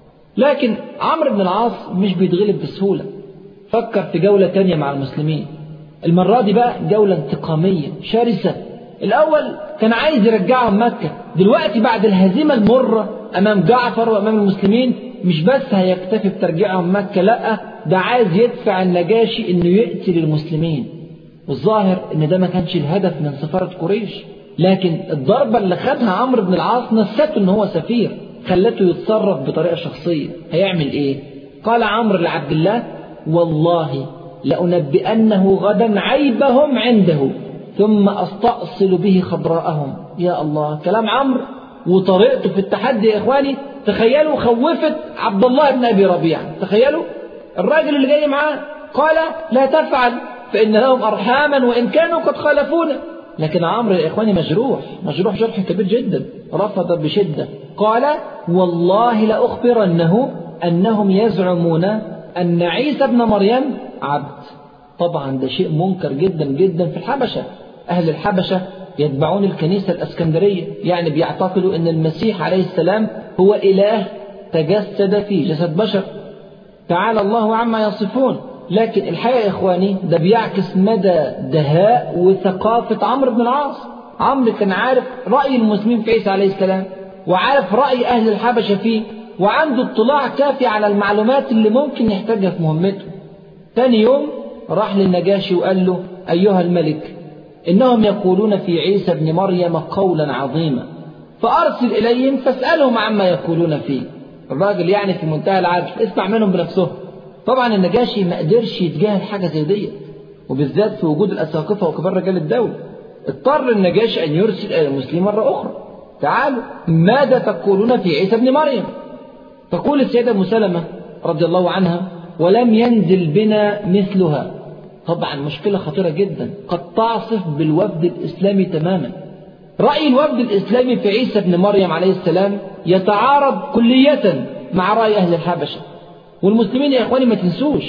لكن عمرو بن العاص مش بيتغلب بسهولة فكر في جولة تانية مع المسلمين المرة دي بقى جولة انتقامية شرسة الأول كان عايز يرجعهم مكة دلوقتي بعد الهزيمة المرة أمام جعفر وأمام المسلمين مش بس هيكتفي بترجيعهم مكة لأ ده عايز يدفع النجاشي إنه يقتل المسلمين والظاهر إن ده ما كانش الهدف من سفارة قريش لكن الضربة اللي خدها عمرو بن العاص نسته إن هو سفير خلته يتصرف بطريقة شخصية هيعمل إيه؟ قال عمرو لعبد الله والله لأنبئنه غدا عيبهم عنده ثم أستأصل به خضراءهم يا الله كلام عمرو وطريقته في التحدي يا إخواني تخيلوا خوفت عبد الله بن أبي ربيعة تخيلوا الراجل اللي جاي معاه قال لا تفعل فإن لهم أرحاما وإن كانوا قد خالفونا لكن عمرو يا إخواني مجروح مجروح جرح كبير جدا رفض بشدة قال والله لأخبرنه أنهم يزعمون أن عيسى ابن مريم عبد طبعا ده شيء منكر جدا جدا في الحبشة أهل الحبشة يتبعون الكنيسة الأسكندرية يعني بيعتقدوا أن المسيح عليه السلام هو إله تجسد في جسد بشر تعالى الله عما يصفون لكن الحقيقة يا إخواني ده بيعكس مدى دهاء وثقافة عمرو بن العاص عمرو كان عارف رأي المسلمين في عيسى عليه السلام وعارف رأي أهل الحبشة فيه وعنده اطلاع كافي على المعلومات اللي ممكن يحتاجها في مهمته ثاني يوم راح للنجاشي وقال له أيها الملك إنهم يقولون في عيسى ابن مريم قولا عظيما فأرسل إليهم فاسألهم عما يقولون فيه الراجل يعني في منتهى العدل اسمع منهم بنفسهم طبعا النجاشي ما قدرش يتجاهل حاجة زي دي وبالذات في وجود الأساقفة وكبار رجال الدولة اضطر النجاشي أن يرسل إلى المسلمين مرة أخرى تعالوا ماذا تقولون في عيسى ابن مريم تقول السيدة مسلمة رضي الله عنها ولم ينزل بنا مثلها طبعا مشكلة خطيرة جدا قد تعصف بالوفد الإسلامي تماما رأي الوفد الإسلامي في عيسى بن مريم عليه السلام يتعارض كلية مع رأي أهل الحبشة والمسلمين يا إخواني ما تنسوش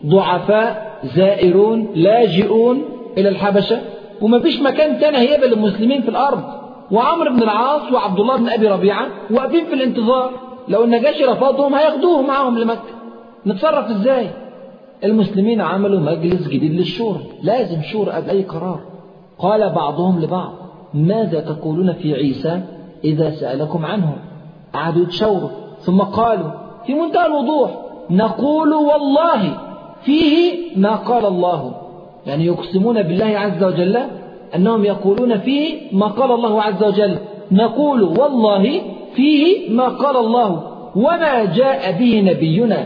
ضعفاء زائرون لاجئون إلى الحبشة وما فيش مكان تاني هيقبل المسلمين في الأرض وعمرو بن العاص وعبد الله بن أبي ربيعة واقفين في الانتظار لو النجاشي رفضهم هياخدوهم معاهم لمكة نتصرف ازاي المسلمين عملوا مجلس جديد للشورى لازم شورى قبل أي قرار قال بعضهم لبعض ماذا تقولون في عيسى إذا سألكم عنه قعدوا يتشاوروا ثم قالوا في منتهى الوضوح نقول والله فيه ما قال الله يعني يقسمون بالله عز وجل أنهم يقولون فيه ما قال الله عز وجل نقول والله فيه ما قال الله وما جاء به نبينا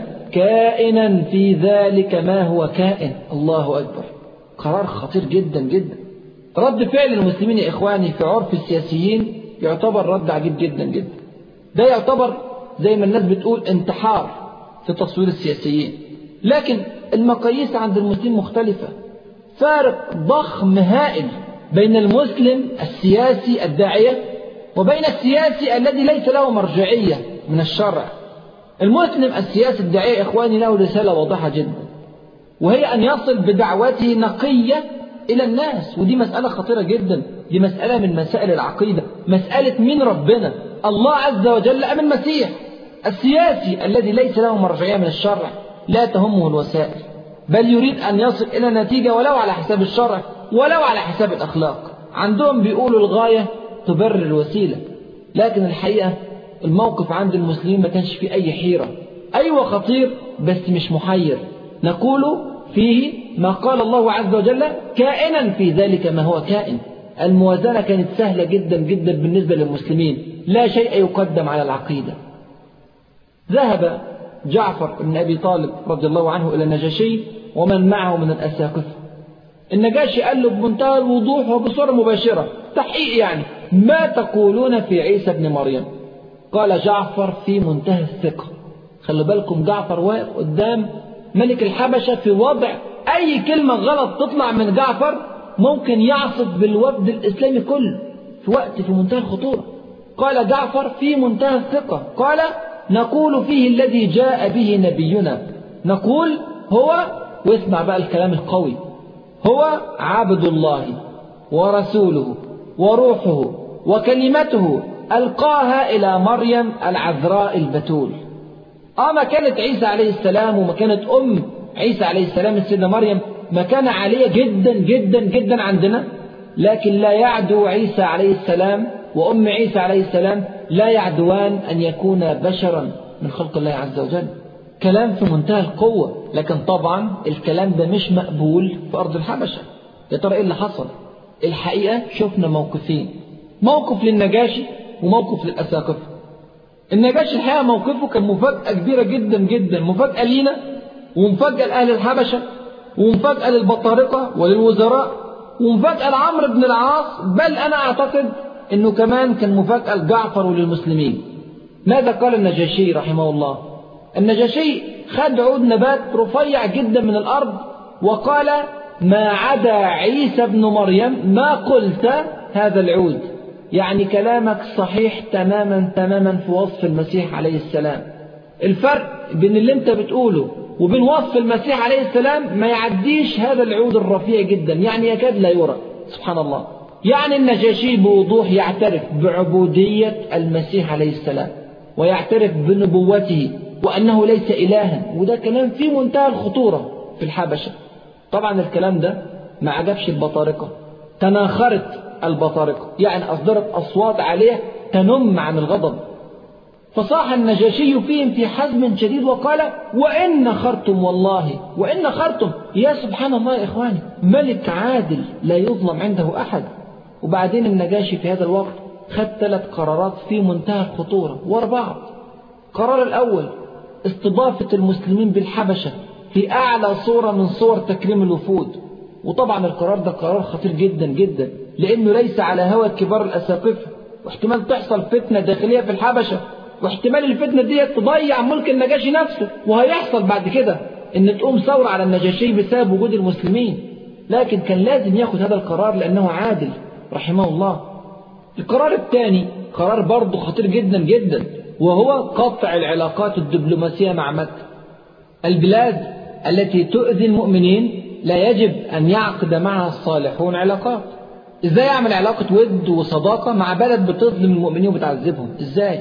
كائنا في ذلك ما هو كائن الله أكبر قرار خطير جدا جدا رد فعل المسلمين يا إخواني في عرف السياسيين يعتبر رد عجيب جدا جدا ده يعتبر زي ما الناس بتقول انتحار في تصوير السياسيين لكن المقاييس عند المسلمين مختلفة فارق ضخم هائل بين المسلم السياسي الداعية وبين السياسي الذي ليس له مرجعية من الشرع المسلم السياسي الداعية إخواني له رسالة واضحة جدا وهي أن يصل بدعوته نقية إلى الناس ودي مسألة خطيرة جدا دي مسألة من مسائل العقيدة مسألة مين ربنا الله عز وجل أم المسيح السياسي الذي ليس له مرجعية من الشرع لا تهمه الوسائل بل يريد أن يصل إلى نتيجة ولو على حساب الشرع ولو على حساب الأخلاق عندهم بيقولوا الغاية تبرر الوسيلة لكن الحقيقة الموقف عند المسلمين ما كانش فيه أي حيرة أيوة خطير بس مش محير نقول فيه ما قال الله عز وجل كائنا في ذلك ما هو كائن الموازنة كانت سهلة جدا جدا بالنسبة للمسلمين لا شيء يقدم على العقيدة ذهب جعفر بن أبي طالب رضي الله عنه إلى النجاشي ومن معه من الأساقفة النجاشي قال له بمنتهى الوضوح وبصورة مباشرة تحقيق يعني ما تقولون في عيسى ابن مريم قال جعفر في منتهى الثقة خلوا بالكم جعفر واقف قدام ملك الحبشة في وضع أي كلمة غلط تطلع من جعفر ممكن يعصف بالوفد الإسلامي كله في وقت في منتهى الخطورة قال جعفر في منتهى الثقة قال نقول فيه الذي جاء به نبينا نقول هو واسمع بقى الكلام القوي هو عبد الله ورسوله وروحه وكلمته ألقاها إلى مريم العذراء البتول آه مكانة عيسى عليه السلام ومكانة أم عيسى عليه السلام السيدة مريم مكانة عالية جدا جدا جدا عندنا لكن لا يعدو عيسى عليه السلام وأم عيسى عليه السلام لا يعدوان أن يكون بشرا من خلق الله عز وجل كلام في منتهى القوة لكن طبعا الكلام ده مش مقبول في أرض الحبشة يا ترى إيه اللي حصل الحقيقة شفنا موقفين موقف للنجاشي وموقف للأساقفة النجاشي الحقيقة موقفه كان مفاجأة كبيرة جدا جدا مفاجأة لينا ومفاجأة لأهل الحبشة ومفاجأة للبطارقة وللوزراء ومفاجأة لعمرو بن العاص بل أنا أعتقد أنه كمان كان مفاجأة لجعفر وللمسلمين ماذا قال النجاشي رحمه الله النجاشي خد عود نبات رفيع جدا من الأرض وقال ما عدا عيسى بن مريم ما قلت هذا العود يعني كلامك صحيح تماما تماما في وصف المسيح عليه السلام الفرق بين اللي انت بتقوله وبين وصف المسيح عليه السلام ما يعديش هذا العود الرفيع جدا يعني يكاد لا يرى سبحان الله يعني النجاشي بوضوح يعترف بعبودية المسيح عليه السلام ويعترف بنبوته وأنه ليس إلها وده كلام في منتهى الخطورة في الحبشة طبعا الكلام ده ما عجبش البطارقة تناخرت البطارقة يعني أصدرت أصوات عالية تنم عن الغضب فصاح النجاشي فيهم في حزم شديد وقال وإن خرتم والله وإن خرتم يا سبحان الله يا إخواني ملك عادل لا يظلم عنده أحد وبعدين النجاشي في هذا الوقت خد ثلاث قرارات في منتهى الخطورة ورا بعض القرار الأول استضافة المسلمين بالحبشة في أعلى صورة من صور تكريم الوفود وطبعا القرار ده قرار خطير جدا جدا لأنه ليس على هوى كبار الأساقفة واحتمال تحصل فتنة داخلية في الحبشة واحتمال الفتنة دي تضيع ملك النجاشي نفسه وهيحصل بعد كده ان تقوم ثورة على النجاشي بسبب وجود المسلمين لكن كان لازم ياخد هذا القرار لأنه عادل رحمه الله القرار الثاني قرار برضه خطير جدا جدا وهو قطع العلاقات الدبلوماسية مع مكة البلاد التي تؤذي المؤمنين لا يجب أن يعقد معها الصالحون علاقات ازاي اعمل علاقة ود وصداقة مع بلد بتظلم المؤمنين وبتعذبهم ازاي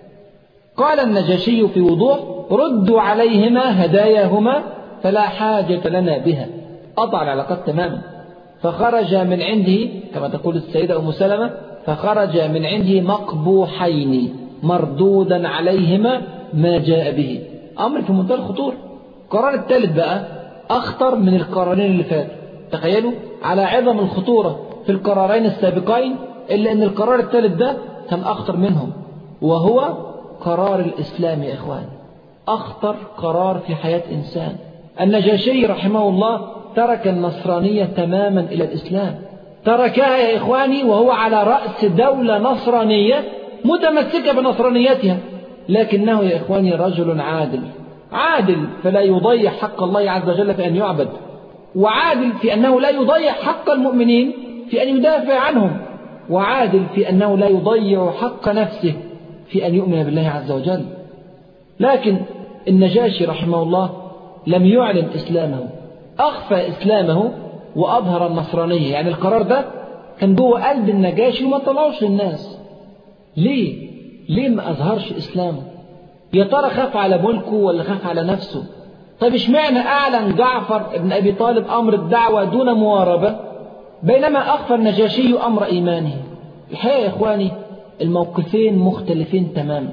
قال النجاشي في وضوح ردوا عليهما هداياهما فلا حاجة لنا بها قطع العلاقات تماما فخرج من عنده كما تقول السيدة أم سلمة فخرج من عنده مقبوحين مردودا عليهما ما جاء به أمر في منتهى الخطورة القرار الثالث بقى أخطر من القرارين اللي فاتوا تخيلوا على عظم الخطورة في القرارين السابقين إلا أن القرار الثالث ده كان أخطر منهم وهو قرار الإسلام يا إخوان أخطر قرار في حياة إنسان النجاشي رحمه الله ترك النصرانية تماما إلى الإسلام تركها يا إخواني وهو على رأس دولة نصرانية متمسكة بنصرانيتها لكنه يا إخواني رجل عادل عادل فلا يضيع حق الله عز وجل في أن يعبد وعادل في أنه لا يضيع حق المؤمنين في أن يدافع عنهم وعادل في أنه لا يضيع حق نفسه في أن يؤمن بالله عز وجل لكن النجاشي رحمه الله لم يعلن إسلامه أخفى إسلامه وأظهر النصرانية يعني القرار ده كان جوه قلب النجاشي وما طلعوش للناس ليه؟ ليه ما أظهرش إسلامه؟ يا ترى خاف على ملكه ولا خاف على نفسه؟ طيب اشمعنى أعلن جعفر بن أبي طالب أمر الدعوة دون مواربة بينما أخفى النجاشي أمر إيمانه الحقيقة يا إخواني الموقفين مختلفين تماما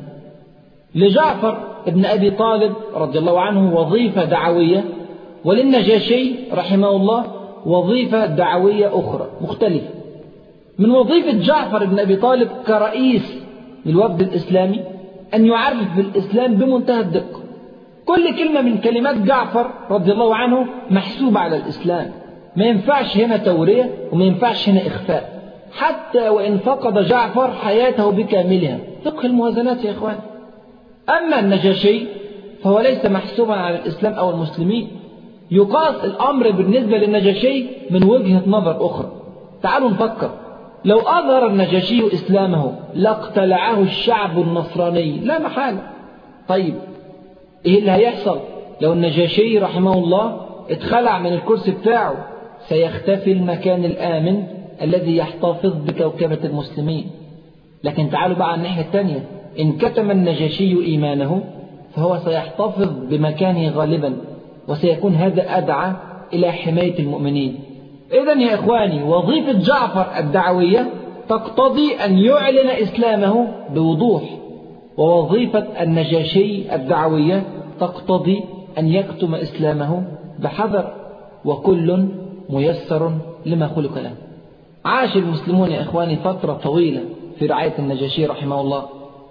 لجعفر بن أبي طالب رضي الله عنه وظيفة دعوية وللنجاشي رحمه الله وظيفة دعوية أخرى مختلفة من وظيفة جعفر بن أبي طالب كرئيس للوفد الإسلامي أن يعرف بالإسلام بمنتهى الدقة كل كلمة من كلمات جعفر رضي الله عنه محسوبة على الإسلام ما ينفعش هنا تورية وما ينفعش هنا إخفاء حتى وإن فقد جعفر حياته بكاملها فقه الموازنات يا إخوان أما النجاشي فهو ليس محسوبا على الإسلام أو المسلمين يقاس الأمر بالنسبة للنجاشي من وجهة نظر أخرى تعالوا نفكر لو أظهر النجاشي إسلامه لاقتلعه الشعب النصراني لا محالة طيب إيه اللي هيحصل لو النجاشي رحمه الله اتخلع من الكرسي بتاعه سيختفي المكان الآمن الذي يحتفظ بكوكبة المسلمين لكن تعالوا بقى على الناحية الثانية إن كتم النجاشي إيمانه فهو سيحتفظ بمكانه غالبا وسيكون هذا أدعى إلى حماية المؤمنين إذا يا إخواني وظيفة جعفر الدعوية تقتضي أن يعلن إسلامه بوضوح ووظيفة النجاشي الدعوية تقتضي أن يكتم إسلامه بحذر وكل ميسر لما خلق له عاش المسلمون يا إخواني فترة طويلة في رعاية النجاشي رحمه الله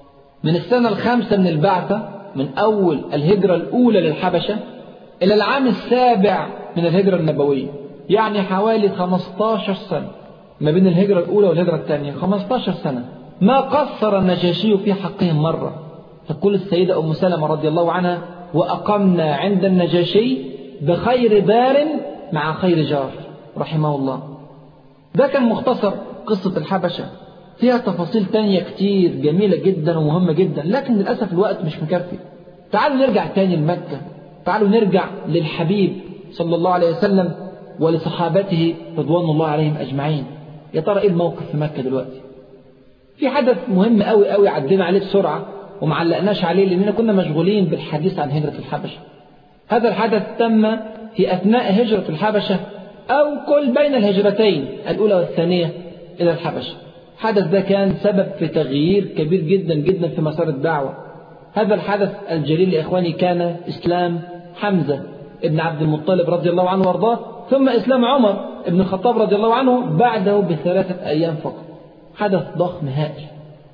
من السنة الخامسة من البعثة من أول الهجرة الأولى للحبشة إلى العام السابع من الهجرة النبوية يعني حوالي 15 سنة ما بين الهجرة الأولى والهجرة الثانية 15 سنة ما قصر النجاشي في حقهم مرة تقول السيدة أم سلمة رضي الله عنها وأقمنا عند النجاشي بخير دار مع خير جار رحمه الله ده كان مختصر قصة الحبشة فيها تفاصيل تانية كتير جميلة جدا ومهمة جدا لكن للأسف الوقت مش مكفي تعالوا نرجع تاني لمكة تعالوا نرجع للحبيب صلى الله عليه وسلم ولصحابته رضوان الله عليهم أجمعين يا ترى إيه الموقف في مكة دلوقتي في حدث مهم قوي قوي عدينا عليه بسرعة ومعلقناش عليه لأننا كنا مشغولين بالحديث عن هجرة الحبشة هذا الحدث تم في أثناء هجرة الحبشة أو كل بين الهجرتين الأولى والثانية إلى الحبشة الحدث ده كان سبب في تغيير كبير جدا جدا في مسار الدعوة هذا الحدث الجليل يا إخواني كان إسلام حمزة ابن عبد المطلب رضي الله عنه وارضاه ثم إسلام عمر ابن الخطاب رضي الله عنه بعده بثلاثة أيام فقط حدث ضخم هائل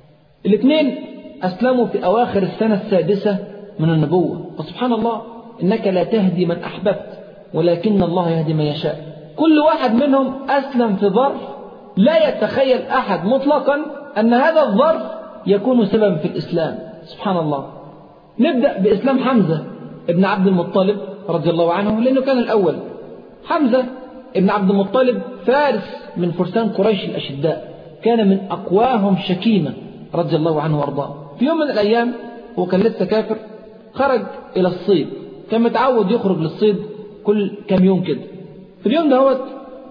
الاثنين أسلموا في أواخر السنة السادسة من النبوة وسبحان الله إنك لا تهدي من أحببت ولكن الله يهدي من يشاء كل واحد منهم أسلم في ظرف لا يتخيل أحد مطلقا أن هذا الظرف يكون سببا في الإسلام سبحان الله نبدأ بإسلام حمزة ابن عبد المطلب رضي الله عنه لأنه كان الأول حمزة ابن عبد المطلب فارس من فرسان قريش الأشداء كان من أقواهم شكيمة رضي الله عنه وارضاه في يوم من الأيام هو كان لسه كافر خرج إلى الصيد كان متعود يخرج للصيد كل كم يوم كده في اليوم دهوت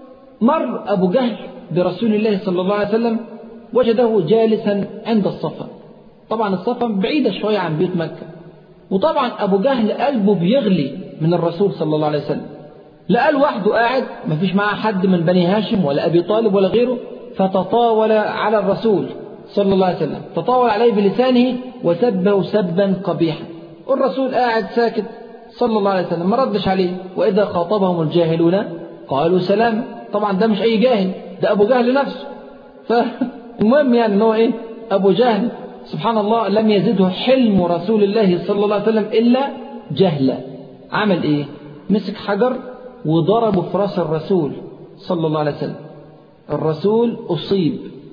مر أبو جهل برسول الله صلى الله عليه وسلم وجده جالسا عند الصفا طبعا الصفا بعيدة شوية عن بيت مكة وطبعا أبو جهل قلبه بيغلي من الرسول صلى الله عليه وسلم لقى لوحده قاعد ما فيش معاه حد من بني هاشم ولا أبي طالب ولا غيره فتطاول على الرسول صلى الله عليه وسلم تطاول عليه بلسانه وسبه سبا قبيحا والرسول قاعد ساكت صلى الله عليه وسلم ما ردش عليه وإذا خاطبهم الجاهلون قالوا سلام طبعا ده مش أي جاهل ده أبو جهل نفسه فالمهم يعني أنه إيه أبو جهل سبحان الله لم يزده حلم رسول الله صلى الله عليه وسلم إلا جهلا عمل إيه مسك حجر وضربه في راس الرسول صلى الله عليه وسلم الرسول أصيب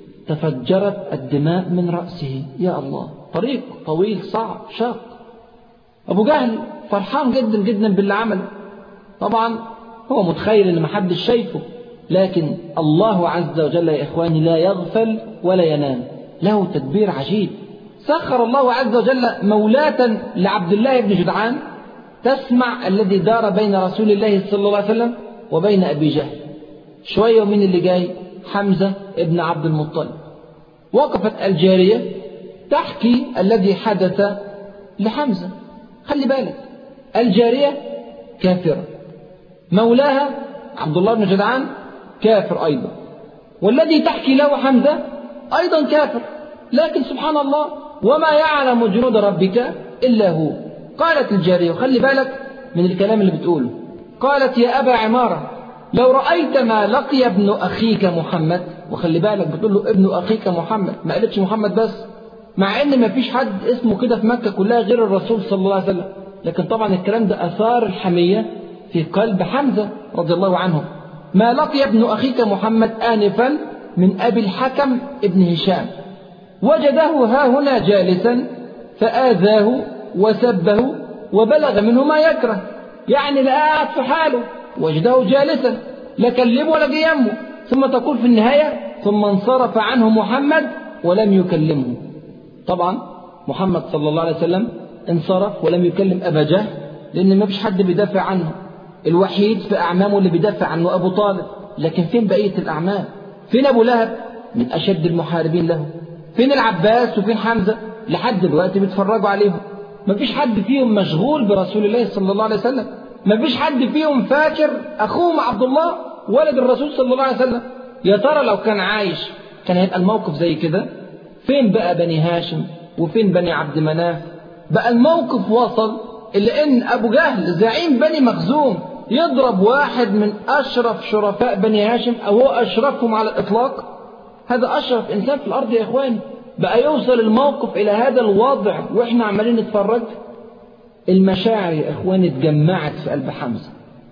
تفجرت الدماء من رأسه يا الله طريق طويل صعب شاق أبو جهل فرحان جدا جدا باللي عمله طبعا هو متخيل ان محدش شايفه لكن الله عز وجل يا إخواني لا يغفل ولا ينام له تدبير عجيب سخر الله عز وجل مولاة لعبد الله بن جدعان تسمع الذي دار بين رسول الله صلى الله عليه وسلم وبين أبي جهل شوية ومين اللي جاي حمزة ابن عبد المطلب وقفت الجارية تحكي الذي حدث لحمزة خلي بالك الجارية كافرة مولاها عبد الله بن جدعان كافر أيضا والذي تحكي له حمزة أيضا كافر لكن سبحان الله وما يعلم جنود ربك إلا هو قالت الجارية وخلي بالك من الكلام اللي بتقوله قالت يا أبا عمارة لو رأيت ما لقي ابن أخيك محمد وخلي بالك بتقول له ابن أخيك محمد ما قالتش محمد بس مع ان ما فيش حد اسمه كده في مكة كلها غير الرسول صلى الله عليه وسلم لكن طبعا الكلام ده أثار الحمية في قلب حمزة رضي الله عنه ما لقي ابن أخيك محمد آنفا من أبي الحكم ابن هشام وجده ها هنا جالسا فآذاه وسبه وبلغ منه ما يكره يعني لا قاعد في حاله وجده جالسا لا كلمه ولا جيمه ثم تقول في النهاية ثم انصرف عنه محمد ولم يكلمه طبعا محمد صلى الله عليه وسلم انصرف ولم يكلم أبا جهل لأن ما فيش حد بيدافع عنه الوحيد في أعمامه اللي بيدافع عنه أبو طالب لكن فين بقية الأعمام فين أبو لهب من أشد المحاربين له فين العباس وفين حمزة لحد دلوقتي بيتفرجوا عليهم ما فيش حد فيهم مشغول برسول الله صلى الله عليه وسلم ما فيش حد فيهم فاكر أخوهم عبد الله ولد الرسول صلى الله عليه وسلم يا ترى لو كان عايش كان هيبقى الموقف زي كده فين بقى بني هاشم وفين بني عبد مناف بقى الموقف وصل إلى أن أبو جهل زعيم بني مخزوم يضرب واحد من أشرف شرفاء بني هاشم أو هو أشرفهم على الإطلاق هذا أشرف إنسان في الأرض يا إخواني بقى يوصل الموقف إلى هذا الوضع وإحنا عمالين نتفرج المشاعر يا إخواني اتجمعت في قلب حمزة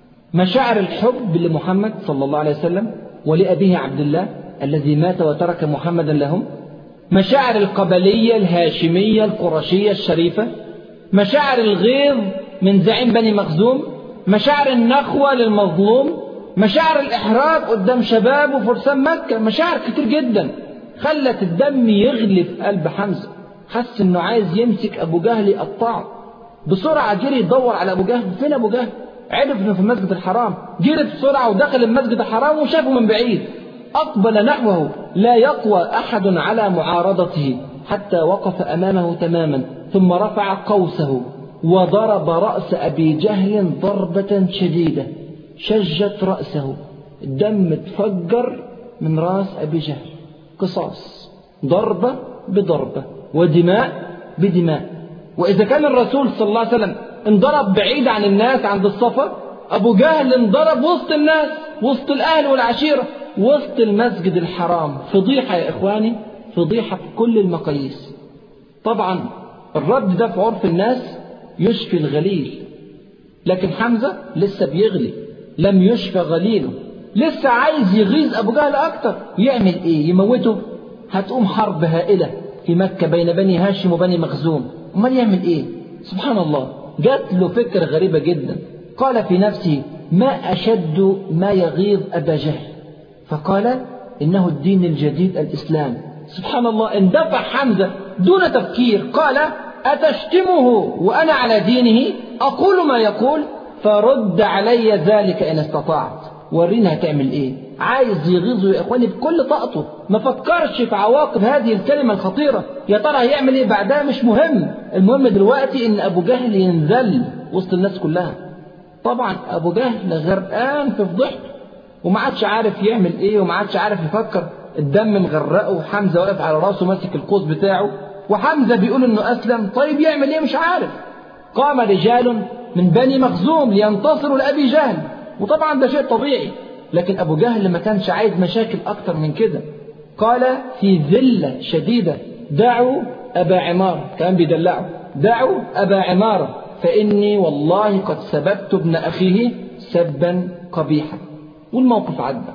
مشاعر الحب لمحمد صلى الله عليه وسلم ولأبيه عبد الله الذي مات وترك محمدا لهم مشاعر القبلية الهاشمية القرشية الشريفة مشاعر الغيظ من زعيم بني مخزوم مشاعر النخوة للمظلوم مشاعر الإحراج قدام شباب وفرسان مكة مشاعر كتير جدا خلت الدم يغلي في قلب حمزة حس انه عايز يمسك ابو جهل يقطعه بسرعة جري يدور على ابو جهل فين ابو جهل عرف انه في المسجد الحرام جري بسرعة ودخل المسجد الحرام وشافه من بعيد أقبل نحوه لا يقوى أحد على معارضته حتى وقف أمامه تماما ثم رفع قوسه وضرب رأس أبي جهل ضربة شديدة شجت رأسه الدم تفجر من رأس أبي جهل قصاص ضربة بضربة ودماء بدماء وإذا كان الرسول صلى الله عليه وسلم انضرب بعيد عن الناس عند الصفا أبو جهل انضرب وسط الناس وسط الأهل والعشيرة وسط المسجد الحرام فضيحة يا إخواني فضيحة في كل المقاييس طبعا الرد ده في عرف الناس يشفي الغليل لكن حمزة لسه بيغلي لم يشفى غليله لسه عايز يغيظ أبو جهل أكتر يعمل إيه يموته هتقوم حرب هائلة في مكة بين بني هاشم وبني مخزوم أمال يعمل إيه سبحان الله جات له فكرة غريبة جدا قال في نفسه ما أشد ما يغيظ أبا جهل فقال إنه الدين الجديد الإسلام سبحان الله اندفع حمزة دون تفكير قال أتشتمه وأنا على دينه أقول ما يقول فرد علي ذلك إن استطعت ورينا هتعمل إيه عايز يغيظه يا إخواني بكل طاقته ما فكرش في عواقب هذه الكلمة الخطيرة يا ترى هيعمل إيه بعدها مش مهم المهم دلوقتي إن أبو جهل ينزل وسط الناس كلها طبعا أبو جهل غرقان في فضيحته وما عادش عارف يعمل إيه وما عادش عارف يفكر الدم مغرقه وحمزة واقف على راسه ماسك القوس بتاعه وحمزة بيقول إنه أسلم طيب يعمل إيه مش عارف قام رجال من بني مخزوم لينتصروا لأبي جهل وطبعا ده شيء طبيعي لكن أبو جهل ما كانش عايز مشاكل أكتر من كده قال في ذلة شديدة دعوا أبا عمار كان بيدلعوا دعوا أبا عمار فإني والله قد سببت ابن أخيه سبا قبيحا والموقف عدى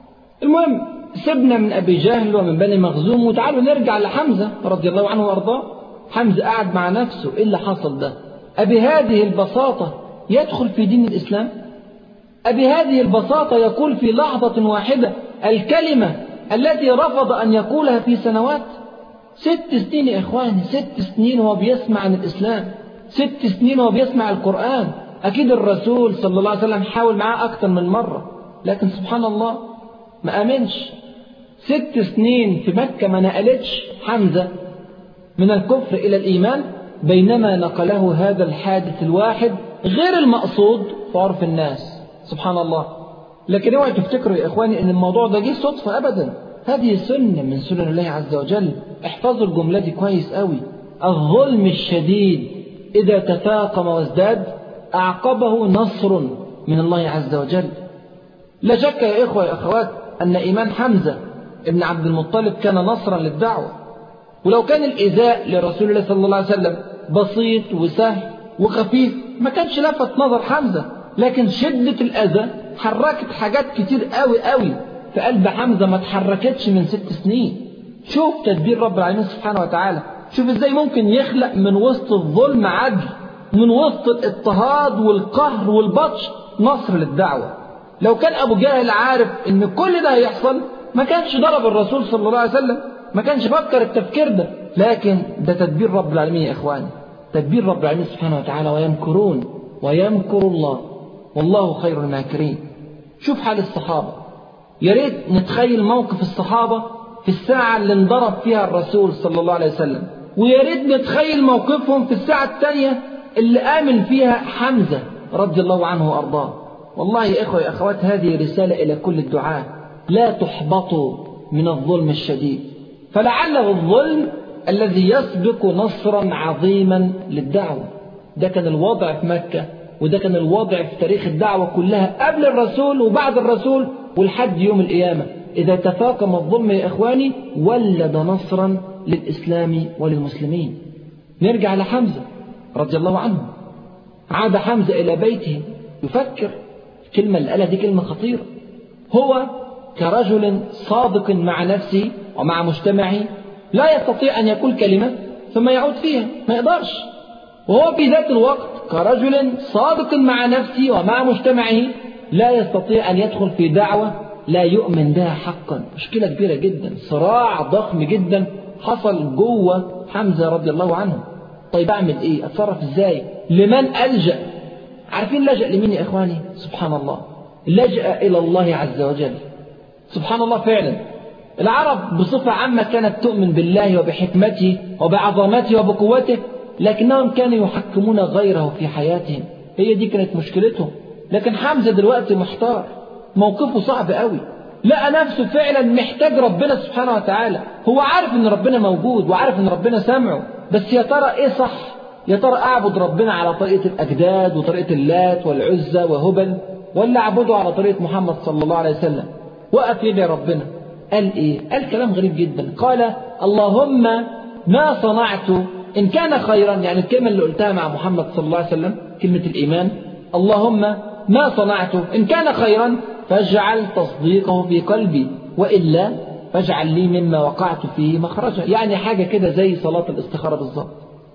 المهم سبنا من أبي جهل ومن بني مخزوم وتعالوا نرجع لحمزة رضي الله عنه وأرضاه حمزة قعد مع نفسه إيه اللي حصل ده أبي هذه البساطة يدخل في دين الإسلام أبي هذه البساطة يقول في لحظة واحدة الكلمة التي رفض أن يقولها في سنوات ست سنين يا إخواني ست سنين وهو بيسمع عن الإسلام ست سنين وهو بيسمع القرآن أكيد الرسول صلى الله عليه وسلم حاول معاه أكثر من مرة لكن سبحان الله ما آمنش ست سنين في مكة ما نقلتش حمزة من الكفر إلى الإيمان بينما نقله هذا الحادث الواحد غير المقصود في عرف الناس سبحان الله لكن اوعوا تفتكروا يا إخواني أن الموضوع ده جه صدفة أبدا هذه سنة من سنن الله عز وجل احفظوا الجملة دي كويس قوي الظلم الشديد إذا تفاقم وازداد أعقبه نصر من الله عز وجل لا شك يا إخوة يا أخوات أن إيمان حمزة ابن عبد المطلب كان نصرا للدعوة ولو كان الإيذاء لرسول الله صلى الله عليه وسلم بسيط وسهل وخفيف ما كانش لفت نظر حمزة لكن شدة الأذى حركت حاجات كتير قوي قوي في قلب حمزة ما اتحركتش من ست سنين شوف تدبير رب العالمين سبحانه وتعالى شوف ازاي ممكن يخلق من وسط الظلم عدل من وسط الاضطهاد والقهر والبطش نصر للدعوة لو كان أبو جهل عارف إن كل ده هيحصل ما كانش ضرب الرسول صلى الله عليه وسلم ما كانش فكر التفكير ده لكن ده تدبير رب العالمين يا إخواني تدبير رب العالمين سبحانه وتعالى ويمكرون ويمكر الله والله خير الماكرين شوف حال الصحابة يا ريت نتخيل موقف الصحابة في الساعة اللي انضرب فيها الرسول صلى الله عليه وسلم ويا ريت نتخيل موقفهم في الساعة الثانية اللي آمن فيها حمزة رضي الله عنه وأرضاه والله يا إخوة يا أخوات هذه رسالة إلى كل الدعاة لا تحبطوا من الظلم الشديد فلعله الظلم الذي يسبق نصرا عظيما للدعوة ده كان الوضع في مكة وده كان الوضع في تاريخ الدعوة كلها قبل الرسول وبعد الرسول ولحد يوم القيامة إذا تفاقم الظلم يا إخواني ولد نصرا للإسلام وللمسلمين نرجع لحمزة رضي الله عنه عاد حمزة إلى بيته يفكر الكلمة اللي قالها دي كلمة خطيرة هو كرجل صادق مع نفسه ومع مجتمعه لا يستطيع أن يقول كلمة ثم يعود فيها ما يقدرش وهو في ذات الوقت كرجل صادق مع نفسه ومع مجتمعه لا يستطيع أن يدخل في دعوة لا يؤمن بها حقا مشكلة كبيرة جدا صراع ضخم جدا حصل جوه حمزة رضي الله عنه طيب أعمل إيه أتصرف إزاي لمن ألجأ عارفين لجأ لمين يا إخواني سبحان الله لجأ إلى الله عز وجل سبحان الله فعلا العرب بصفة عامة كانت تؤمن بالله وبحكمته وبعظمته وبقوته لكنهم كانوا يحكمون غيره في حياتهم هي دي كانت مشكلتهم لكن حمزة دلوقتي محتار موقفه صعب قوي لقى نفسه فعلا محتاج ربنا سبحانه وتعالى هو عارف ان ربنا موجود وعارف ان ربنا سامعه بس يا ترى ايه صح يا ترى اعبد ربنا على طريقة الاجداد وطريقة اللات والعزى وهبل ولا اعبده على طريقة محمد صلى الله عليه وسلم وقف يدعي ربنا قال ايه قال كلام غريب جدا قال اللهم ما صنعت ان كان خيرا يعني الكلمة اللي قلتها مع محمد صلى الله عليه وسلم كلمة الايمان اللهم ما صنعت ان كان خيرا فاجعل تصديقه في قلبي وإلا فاجعل لي مما وقعت فيه مخرجا يعني حاجة كده زي صلاة الاستخارة بالظبط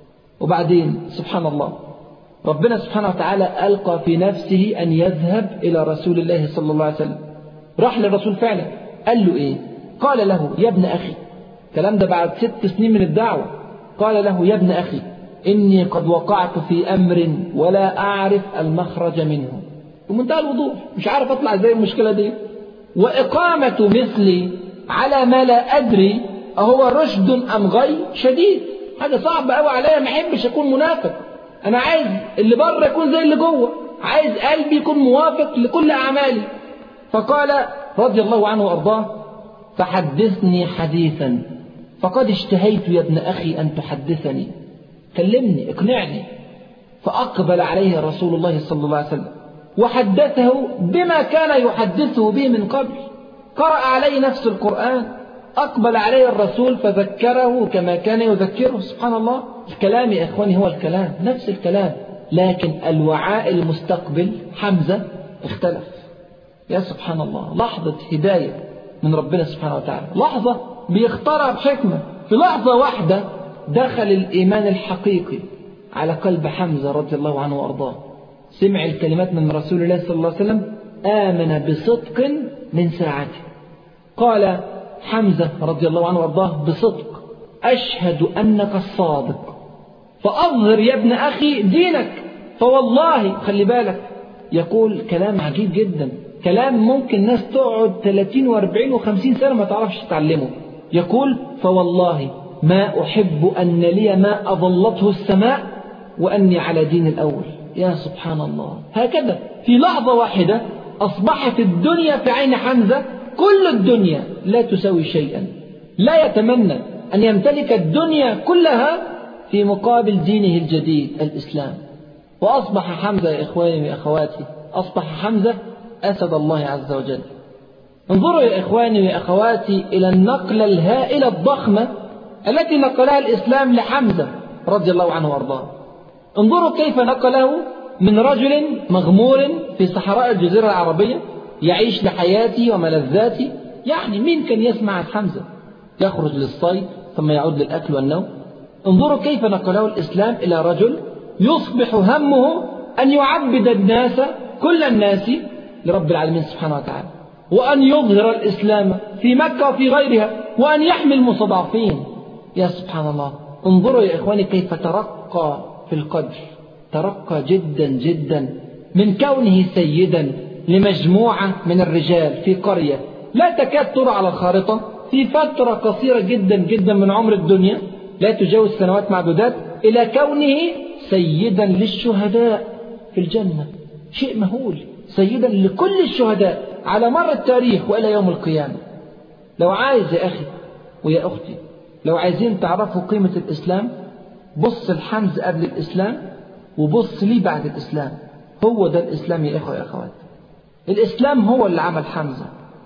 وبعدين سبحان الله ربنا سبحانه وتعالى ألقى في نفسه أن يذهب إلى رسول الله صلى الله عليه وسلم راح للرسول فعلا قال له إيه قال له يا ابن أخي الكلام ده بعد ست سنين من الدعوة قال له يا ابن أخي إني قد وقعت في أمر ولا أعرف المخرج منه بمنتهى الوضوح مش عارف اطلع ازاي المشكله دي واقامه مثلي على ما لا ادري اهو رشد ام غي شديد حاجه صعبه قوي عليا ما احبش اكون منافق انا عايز اللي بره يكون زي اللي جوه عايز قلبي يكون موافق لكل اعمالي فقال رضي الله عنه وارضاه فحدثني حديثا فقد اشتهيت يا ابن اخي ان تحدثني كلمني اقنعني فاقبل عليه رسول الله صلى الله عليه وسلم وحدثه بما كان يحدثه به من قبل قرأ عليه نفس القرآن أقبل عليه الرسول فذكره كما كان يذكره سبحان الله الكلام يا إخواني هو الكلام نفس الكلام لكن الوعاء المستقبل حمزة اختلف يا سبحان الله لحظة هداية من ربنا سبحانه وتعالى لحظة بيختارها بحكمة في لحظة واحدة دخل الإيمان الحقيقي على قلب حمزة رضي الله عنه وأرضاه سمع الكلمات من رسول الله صلى الله عليه وسلم آمن بصدق من ساعته قال حمزة رضي الله عنه وارضاه بصدق أشهد أنك الصادق فأظهر يا ابن أخي دينك فوالله خلي بالك يقول كلام عجيب جدا كلام ممكن ناس تقعد 30 و40 و50 سنة ما تعرفش تتعلمه يقول فوالله ما أحب أن لي ما أظلته السماء وأني على دين الأول يا سبحان الله هكذا في لحظة واحدة أصبحت الدنيا في عين حمزة كل الدنيا لا تساوي شيئا لا يتمنى أن يمتلك الدنيا كلها في مقابل دينه الجديد الإسلام وأصبح حمزة يا إخواني وأخواتي أصبح حمزة أسد الله عز وجل انظروا يا إخواني وأخواتي إلى النقلة الهائلة الضخمة التي نقلها الإسلام لحمزة رضي الله عنه وأرضاه انظروا كيف نقله من رجل مغمور في صحراء الجزيرة العربية يعيش لحياتي وملذاتي يعني مين كان يسمع عن حمزة يخرج للصيد ثم يعود للأكل والنوم انظروا كيف نقله الإسلام إلى رجل يصبح همه أن يعبد الناس كل الناس لرب العالمين سبحانه وتعالى وأن يظهر الإسلام في مكة وفي غيرها وأن يحمي المستضعفين يا سبحان الله انظروا يا إخواني كيف ترقى في القدر ترقى جدا جدا من كونه سيدا لمجموعة من الرجال في قرية لا تكاد ترى على الخارطة في فترة قصيرة جدا جدا من عمر الدنيا لا تجاوز سنوات معدودات إلى كونه سيدا للشهداء في الجنة شيء مهول سيدا لكل الشهداء على مر التاريخ وإلى يوم القيامة لو عايز يا أخي ويا أختي لو عايزين تعرفوا قيمة الإسلام بص الحمز قبل الإسلام وبص ليه بعد الإسلام هو ده الإسلام يا إخوة يا أخوات الإسلام هو اللي عمل حمزة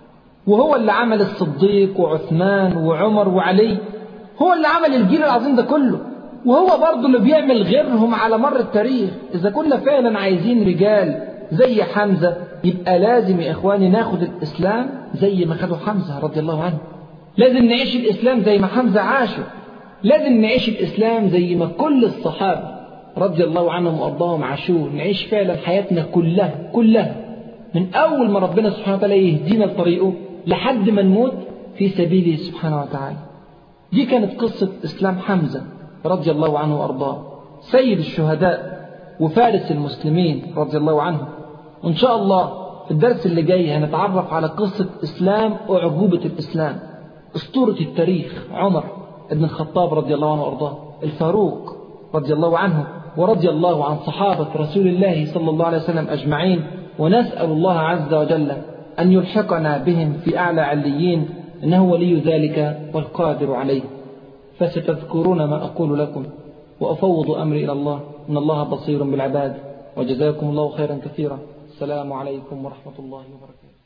وهو اللي عمل الصديق وعثمان وعمر وعلي هو اللي عمل الجيل العظيم ده كله وهو برضه اللي بيعمل غيرهم على مر التاريخ إذا كنا فعلا عايزين رجال زي حمزة يبقى لازم يا إخواني ناخد الإسلام زي ما خدوا حمزة رضي الله عنه لازم نعيش الإسلام زي ما حمزة عاشه لازم نعيش الإسلام زي ما كل الصحابة رضي الله عنهم وأرضاهم عاشوه نعيش فعلا حياتنا كلها كلها من أول ما ربنا سبحانه وتعالى يهدينا لطريقه لحد ما نموت في سبيله سبحانه وتعالى دي كانت قصة إسلام حمزة رضي الله عنه وأرضاه سيد الشهداء وفارس المسلمين رضي الله عنه وإن شاء الله في الدرس اللي جاي هنتعرف على قصة إسلام وعجوبة الإسلام أسطورة التاريخ عمر بن الخطاب رضي الله عنه وأرضاه الفاروق رضي الله عنه ورضي الله عن صحابة رسول الله صلى الله عليه وسلم أجمعين ونسأل الله عز وجل أن يلحقنا بهم في أعلى عليين إنه ولي ذلك والقادر عليه فستذكرون ما أقول لكم وأفوض أمري إلى الله إن الله بصير بالعباد وجزاكم الله خيرا كثيرا السلام عليكم ورحمة الله وبركاته